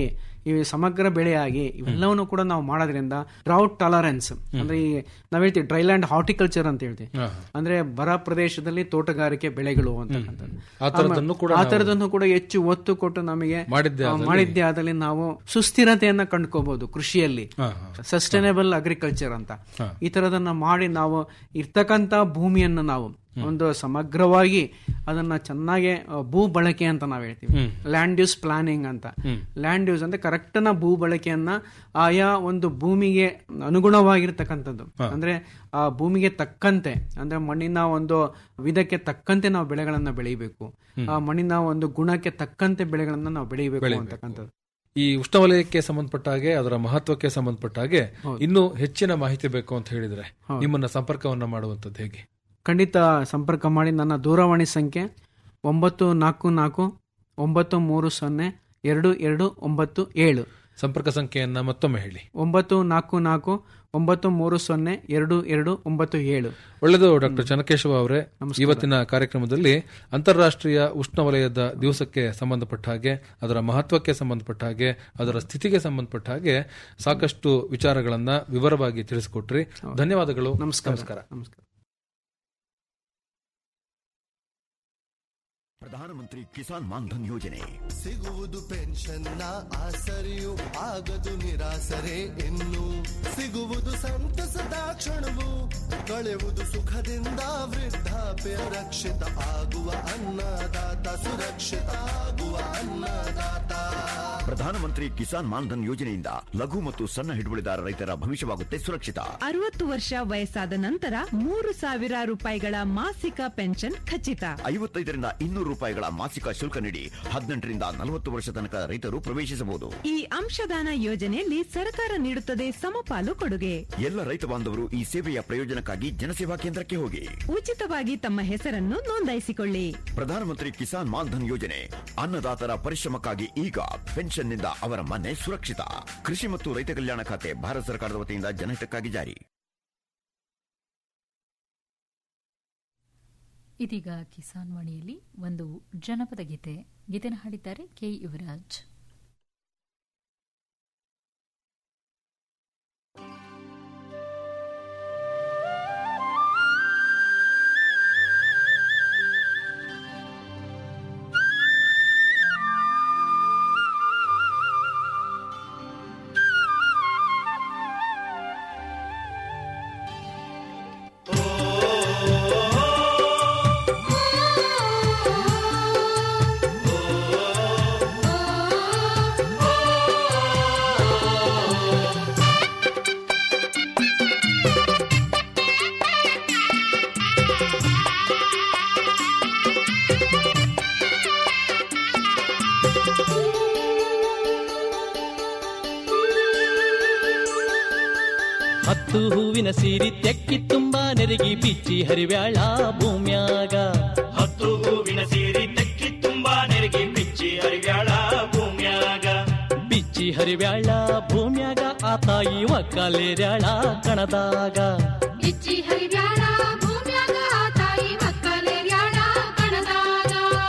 ಈ ಸಮಗ್ರ ಬೆಳೆಯಾಗಿ ಇವೆಲ್ಲವನ್ನು ಕೂಡ ನಾವು ಮಾಡೋದ್ರಿಂದ ಡ್ರೌಟ್ ಟಾಲರೆನ್ಸ್ ಅಂದ್ರೆ ಈ ನಾವ್ ಹೇಳ್ತೀವಿ ಡ್ರೈಲ್ಯಾಂಡ್ ಹಾರ್ಟಿಕಲ್ಚರ್ ಅಂತ ಹೇಳ್ತೀವಿ ಹಾ. ಅಂದ್ರೆ ಬರ ಪ್ರದೇಶದಲ್ಲಿ ತೋಟಗಾರಿಕೆ ಬೆಳೆಗಳು ಅಂತಕ್ಕಂಥದ್ದು ಆ ಥರದ್ದನ್ನು ಕೂಡ ಆ ನಾವು- ಥರದನ್ನು ಕೂಡ ಹೆಚ್ಚು ಒತ್ತು ಕೊಟ್ಟು ನಮಗೆ ಮಾಡಿದ್ದೇ ಆ, ಆದಲ್ಲಿ- ಮಾಡಿದ್ದೇ ಆದಲ್ಲಿ ನಾವು ಸುಸ್ಥಿರತೆಯನ್ನ ಕಂಡುಕೋಬಹುದು ಕೃಷಿಯಲ್ಲಿ ಹಾ, ಸಸ್ಟೈನೇಬಲ್ ಅಗ್ರಿಕಲ್ಚರ್ ಅಂತ ಹಾ. ಈ ತರದನ್ನ ಮಾಡಿ ನಾವು ಇರ್ತಕ್ಕಂತ ಭೂಮಿಯನ್ನು ನಾವು ಒಂದು ಸಮಗ್ರವಾಗಿ ಅದನ್ನ ಚೆನ್ನಾಗಿ ಆ, ಭೂ ಬಳಕೆ ಅಂತ ನಾವು ಹೇಳ್ತೀವಿ ಹ್ಮ್. ಲ್ಯಾಂಡ್ ಯೂಸ್ ಪ್ಲಾನಿಂಗ್ ಅಂತ ಹ್ಮ್. ಲ್ಯಾಂಡ್ ಯೂಸ್ ಅಂದ್ರೆ ಕರೆಕ್ಟ್ ನ ಭೂ ಬಳಕೆಯನ್ನ ಆಯಾ ಒಂದು ಭೂಮಿಗೆ ಅನುಗುಣವಾಗಿರ್ತಕ್ಕಂಥದ್ದು ಅಂದ್ರೆ ಆ ಭೂಮಿಗೆ ತಕ್ಕಂತೆ ಅಂದ್ರೆ ಮಣ್ಣಿನ ಒಂದು ವಿಧಕ್ಕೆ ತಕ್ಕಂತೆ ನಾವು ಬೆಳೆಗಳನ್ನ ಬೆಳಿಬೇಕು ಆ ಮಣ್ಣಿನ ಒಂದು ಗುಣಕ್ಕೆ ತಕ್ಕಂತೆ ಬೆಳೆಗಳನ್ನ ನಾವು ಬೆಳಿಬೇಕು ಅಂತಕ್ಕಂಥದ್ದು ಈ ಉಷ್ಣವಲಯಕ್ಕೆ ಸಂಬಂಧಪಟ್ಟ ಹಾಗೆ ಅದರ ಮಹತ್ವಕ್ಕೆ ಸಂಬಂಧಪಟ್ಟ ಹಾಗೆ ಇನ್ನೂ ಹೆಚ್ಚಿನ ಮಾಹಿತಿ ಬೇಕು ಅಂತ ಹೇಳಿದ್ರೆ ನಿಮ್ಮನ್ನ ಸಂಪರ್ಕವನ್ನ ಮಾಡುವಂತದ್ದು ಹೇಗೆ ಖಂಡಿತ ಸಂಪರ್ಕ ಮಾಡಿ ನನ್ನ ದೂರವಾಣಿ ಸಂಖ್ಯೆ ಒಂಬತ್ತು ನಾಲ್ಕು ನಾಲ್ಕು ಒಂಬತ್ತು ಮೂರು ಸೊನ್ನೆ ಎರಡು ಎರಡು ಒಂಬತ್ತು ಏಳು ಸಂಪರ್ಕ ಸಂಖ್ಯೆಯನ್ನ ಮತ್ತೊಮ್ಮೆ ಹೇಳಿ ಒಂಬತ್ತು ನಾಲ್ಕು ನಾಲ್ಕು ಒಂಬತ್ತು ಮೂರು ಸೊನ್ನೆ ಎರಡು ಎರಡು ಒಂಬತ್ತು ಏಳು ಒಳ್ಳೆಯದು ಡಾಕ್ಟರ್ ಚನ್ನಕೇಶವ ಅವರೇ ಇವತ್ತಿನ ಕಾರ್ಯಕ್ರಮದಲ್ಲಿ ಅಂತಾರಾಷ್ಟ್ರೀಯ ಉಷ್ಣವಲಯದ ದಿವಸಕ್ಕೆ ಸಂಬಂಧಪಟ್ಟ ಹಾಗೆ ಅದರ ಮಹತ್ವಕ್ಕೆ ಸಂಬಂಧಪಟ್ಟ ಹಾಗೆ ಅದರ ಸ್ಥಿತಿಗೆ ಸಂಬಂಧಪಟ್ಟ ಹಾಗೆ ಸಾಕಷ್ಟು ವಿಚಾರಗಳನ್ನ ವಿವರವಾಗಿ ತಿಳಿಸಿಕೊಟ್ರಿ ಧನ್ಯವಾದಗಳು ನಮಸ್ಕಾರ ನಮಸ್ಕಾರ ನಮಸ್ಕಾರ ಪ್ರಧಾನಮಂತ್ರಿ ಕಿಸಾನ್ ಮಾನ್ಧನ್ ಯೋಜನೆ ಸಿಗುವುದು ಪೆನ್ಷನ್ನ ಆಸರೆಯು ಆಗದು ನಿರಾಸರೆ ಇನ್ನು ಸಿಗುವುದು ಸಂತಸದ ಕ್ಷಣವು ಕಳೆವುದು ಸುಖದಿಂದ ವೃದ್ಧಾಪ್ಯ ರಕ್ಷಿತ ಆಗುವ ಅನ್ನದಾತ ಸುರಕ್ಷಿತ ಆಗುವ ಅನ್ನದಾತ ಪ್ರಧಾನಮಂತ್ರಿ ಕಿಸಾನ್ ಮಾನ್ಧನ್ ಯೋಜನೆಯಿಂದ ಲಘು ಮತ್ತು ಸಣ್ಣ ಹಿಡುವಳಿದಾರ ರೈತರ ಭವಿಷ್ಯವಾಗುತ್ತೆ ಸುರಕ್ಷಿತ ಅರವತ್ತು ವರ್ಷ ವಯಸ್ಸಾದ ನಂತರ ಮೂರು ಸಾವಿರ ರೂಪಾಯಿಗಳ ಮಾಸಿಕ ಪೆನ್ಷನ್ ಖಚಿತ ಐವತ್ತೈದರಿಂದ ಇನ್ನೂರು ರೂಪಾಯಿಗಳ ಮಾಸಿಕ ಶುಲ್ಕ ನೀಡಿ ಹದಿನೆಂಟರಿಂದ ನಲವತ್ತು ವರ್ಷ ತನಕ ರೈತರು ಪ್ರವೇಶಿಸಬಹುದು ಈ ಅಂಶದಾನ ಯೋಜನೆಯಲ್ಲಿ ಸರ್ಕಾರ ನೀಡುತ್ತದೆ ಸಮಪಾಲು ಕೊಡುಗೆ ಎಲ್ಲ ರೈತ ಬಾಂಧವರು ಈ ಸೇವೆಯ ಪ್ರಯೋಜನಕ್ಕಾಗಿ ಜನಸೇವಾ ಕೇಂದ್ರಕ್ಕೆ ಹೋಗಿ ಉಚಿತವಾಗಿ ತಮ್ಮ ಹೆಸರನ್ನು ನೋಂದಾಯಿಸಿಕೊಳ್ಳಿ ಪ್ರಧಾನಮಂತ್ರಿ ಕಿಸಾನ್ ಮಾನ್ಧನ್ ಯೋಜನೆ ಅನ್ನದಾತರ ಪರಿಶ್ರಮಕ್ಕಾಗಿ ಈಗ ಪೆನ್ಷನ್ನಿಂದ ಅವರ ಮನೆ ಸುರಕ್ಷಿತ ಕೃಷಿ ಮತ್ತು ರೈತ ಕಲ್ಯಾಣ ಖಾತೆ ಭಾರತ ಸರ್ಕಾರದ ವತಿಯಿಂದ ಜನಹಿತಕ್ಕಾಗಿ ಜಾರಿ ಇದೀಗ ಕಿಸಾನ್ ವಾಣಿಯಲ್ಲಿ ಒಂದು ಜನಪದ ಗೀತೆ ಗೀತೆನ ಹಾಡಿದ್ದಾರೆ ಕೆ ಯುವರಾಜ್ ಹತ್ತು ಹೂವಿನ ಸೀರಿ ತೆಕ್ಕಿ ತುಂಬಾ ನೆರಗಿ ಬಿಚ್ಚಿ ಹರಿವ್ಯಾಳ ಭೂಮ್ಯಾಗ ಹತ್ತು ಹೂವಿನ ಸೀರಿ ತೆಕ್ಕಿ ತುಂಬಾ ನೆರಗಿ ಬಿಚ್ಚಿ ಹರಿವ್ಯಾಳ ಭೂಮ್ಯಾಗ ಬಿಚ್ಚಿ ಹರಿವ್ಯಾಳ ಭೂಮ್ಯಾಗ ಆ ತಾಯಿ ಒಕ್ಕಲೇರ್ಯಾಳ ಕಣದಾಗ ಇಚ್ಚಿ ಹರಿವ್ಯಾಳ ಭೂಮ್ಯಾಗ ತಾಯಿ ಮಕ್ಕಳೇರ್ಯಾಳ ಕಣದಾಗ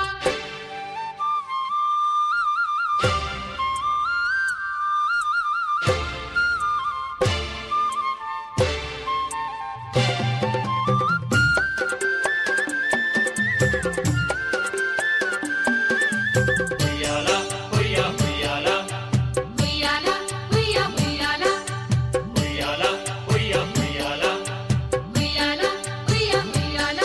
ಉಯ್ಯಾಲ ಉಯ್ಯ ಉಯ್ಯಾಲ ಉಯ್ಯಾಲ ಉಯ್ಯ ಉಯ್ಯಾಲ ಉಯ್ಯಾಲ ಉಯ್ಯ ಉಯ್ಯಾಲ ಉಯ್ಯಾಲ ಉಯ್ಯ ಉಯ್ಯಾಲ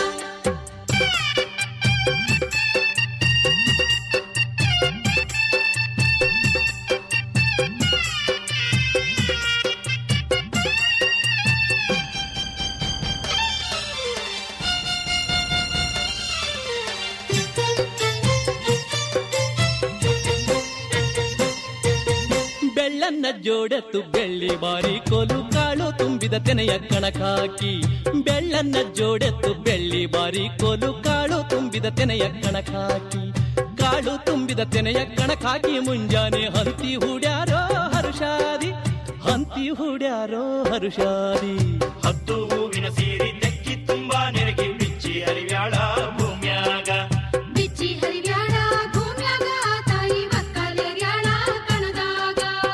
ಬೆಳ್ಳನ್ನ ಜೋಡೆತ್ತು ಬೆಳ್ಳಿ ಬಾರಿ ಕೋಲು ಕಾಳು ತುಂಬಿದ ತೆನೆಯ ಕಣಕಾಕಿ ಬೆಳ್ಳನ್ನ ಜೋಡೆತ್ತು ಬೆಳ್ಳಿ ಬಾರಿ ಕೋಲು ಕಾಳು ತುಂಬಿದ ತೆನೆಯ ಕಣಕಾಕಿ ಕಾಳು ತುಂಬಿದ ತೆನೆಯ ಕಣಕಾಕಿ ಮುಂಜಾನೆ ಹಂತಿ ಹೂಡ್ಯಾರೋ ಹರುಷಾದಿ ಹಂತಿ ಹೂಡ್ಯಾರೋ ಹರುಷಾದಿ ಹತ್ತು ಹೂವಿನ ಸೀರಿ ತೆಕ್ಕಿ ತುಂಬಾ ನೆರಗಿ ಬಿಚ್ಚಿ ಹರಿವ್ಯಾಳ ಭೂಮ್ಯಾಗ ಬಿಚ್ಚಿ ಹರಿವ್ಯಾಳ ಭೂಮ್ಯಾಗ ತಾಯಿ ಮಕ್ಕಳೇರ್ಯಾಳ ಕಣದಾಗ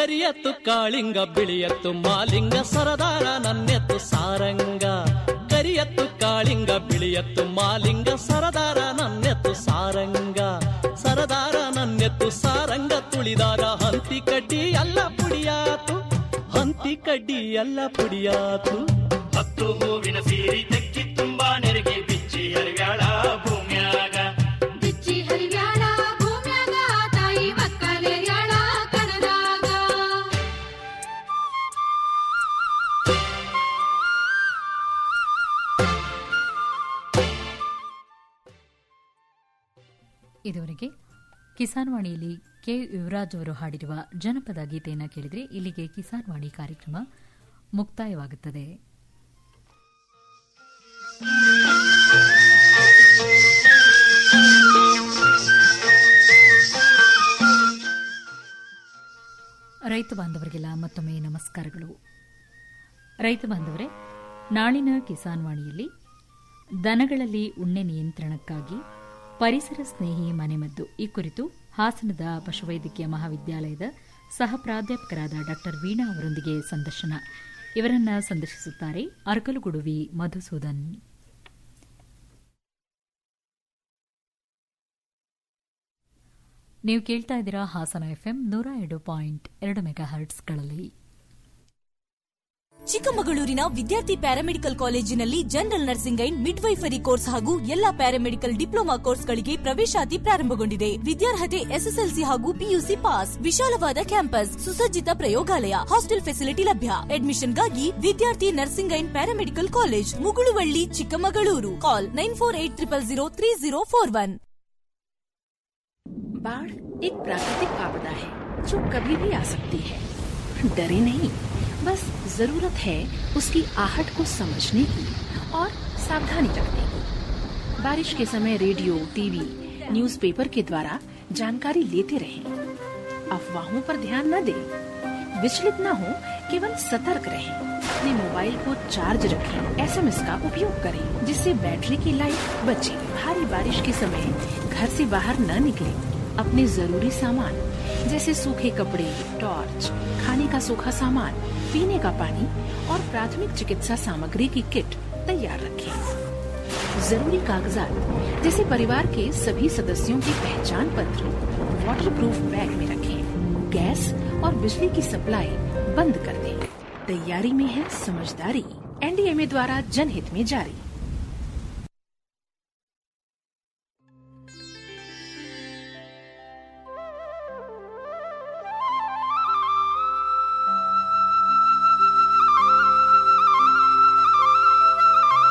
ಕರಿಯತ್ತು ಕಾಳಿಂಗ ಬಿಳಿಯತ್ತು ಮಾಲಿಂಗ ಸರದಾರ ನನ್ನೆತ್ತು ಸಾರಂಗ ಕರಿಯತ್ತು ಕಾಳಿಂಗ ಬಿಳಿಯತ್ತು ಮಾಲಿಂಗ ಸರದಾರ ನನ್ನೆತ್ತು ಸಾರಂಗ ಸರದಾರ ನನ್ನೆತ್ತು ಸಾರಂಗ ತುಳಿದಾರ ಹಂತಿ ಕಡ್ಡಿ ಎಲ್ಲ ಪುಡಿಯಾತು ಹಂತಿ ಕಡ್ಡಿ ಎಲ್ಲ ಪುಡಿಯಾತು ಹತ್ತು ಹೂವಿನ ಸೀರಿ ತೆಕ್ಕಿ ತುಂಬಾ ನೆರಿಗೆ ಬಿಚ್ಚಿ ಹರಿವ್ಯಾಳ ಭೂಮ್ಯಾಗ ಬಿಚ್ಚಿ ಹರಿವ್ಯಾಳ ಭೂಮ್ಯಾಗ ತಾಯಿ ಮಕ್ಕಳೆರ್ಯಾಳ ಕಣದಾಗ ಇದುವರೆಗೆ ಕಿಸಾನ್ ವಾಣಿಯಲ್ಲಿ ಕೆ ಯುವರಾಜ್ ಅವರು ಹಾಡಿರುವ ಜನಪದ ಗೀತೆಯನ್ನು ಕೇಳಿದರೆ ಇಲ್ಲಿಗೆ ಕಿಸಾನ್ ವಾಣಿ ಕಾರ್ಯಕ್ರಮ ಮುಕ್ತಾಯವಾಗುತ್ತದೆ ರೈತ ಬಾಂಧವರಿಗೆಲ್ಲ ಮತ್ತೊಮ್ಮೆ ನಮಸ್ಕಾರಗಳು ರೈತ ಬಾಂಧವರೇ ನಾಳಿನ ಕಿಸಾನ್ ವಾಣಿಯಲ್ಲಿ ದನಗಳಲ್ಲಿ ಉಣ್ಣೆ ನಿಯಂತ್ರಣಕ್ಕಾಗಿ ಪರಿಸರ ಸ್ನೇಹಿ ಮನೆಮದ್ದು ಈ ಕುರಿತು ಹಾಸನದ ಪಶುವೈದ್ಯಕೀಯ ಮಹಾವಿದ್ಯಾಲಯದ ಸಹ ಪ್ರಾಧ್ಯಾಪಕರಾದ ಡಾ ವೀಣಾ ಅವರೊಂದಿಗೆ ಸಂದರ್ಶನ ಇವರನ್ನ ಸಂದರ್ಶಿಸುತ್ತಾರೆ ಅರ್ಕಲುಗುಡುವಿ ಮಧುಸೂದನ್ ನೀವು ಕೇಳ್ತಾ ಇದ್ದೀರಾ ಹಾಸನ ಎಫ್ಎಂ ನೂರ ಎರಡು ಪಾಯಿಂಟ್ ಎರಡು ಮೆಗಾ ಹರ್ಟ್ಸ್ಗಳಲ್ಲಿ ಚಿಕ್ಕಮಗಳೂರಿನ ವಿದ್ಯಾರ್ಥಿ ಪ್ಯಾರಾಮೆಡಿಕಲ್ ಕಾಲೇಜಿನಲ್ಲಿ general nursing and midwifery course ಹಾಗೂ ಎಲ್ಲಾ ಪ್ಯಾರಾಮೆಡಿಕಲ್ ಡಿಪ್ಲೊಮಾ ಕೋರ್ಸ್ಗಳಿಗೆ ಪ್ರವೇಶಾತಿ ಪ್ರಾರಂಭಗೊಂಡಿದೆ ವಿದ್ಯಾರ್ಹತೆ ಎಸ್ಎಸ್ಎಲ್ಸಿ ಹಾಗೂ ಪಿಯುಸಿ ಪಾಸ್ ವಿಶಾಲವಾದ ಕ್ಯಾಂಪಸ್ ಸುಸಜ್ಜಿತ ಪ್ರಯೋಗಾಲಯ ಹಾಸ್ಟೆಲ್ ಫೆಸಿಲಿಟಿ ಲಭ್ಯ ಅಡ್ಮಿಷನ್ಗಾಗಿ ವಿದ್ಯಾರ್ಥಿ nursing and paramedical college Mugulavalli Chikkamagaluru call nine four eight triple zero three zero four one बाढ़ एक प्राकृतिक आपदा है जो कभी भी आ सकती है डरे नहीं बस जरूरत है उसकी आहट को समझने की और सावधानी रखने की बारिश के समय रेडियो टीवी न्यूज़पेपर के द्वारा जानकारी लेते रहें अफवाहों पर ध्यान न दें विचलित न हो केवल सतर्क रहें अपने मोबाइल को चार्ज रखें एसएमएस का उपयोग करें जिससे बैटरी की लाइफ बचे भारी बारिश के समय घर से बाहर न निकलें अपने जरूरी सामान जैसे सूखे कपड़े टॉर्च खाने का सूखा सामान पीने का पानी और प्राथमिक चिकित्सा सामग्री की किट तैयार रखें जरूरी कागजात जैसे परिवार के सभी सदस्यों के पहचान पत्र वाटर प्रूफ बैग में रखें गैस और बिजली की सप्लाई बंद कर दें तैयारी में है समझदारी एनडीएमए द्वारा जनहित में जारी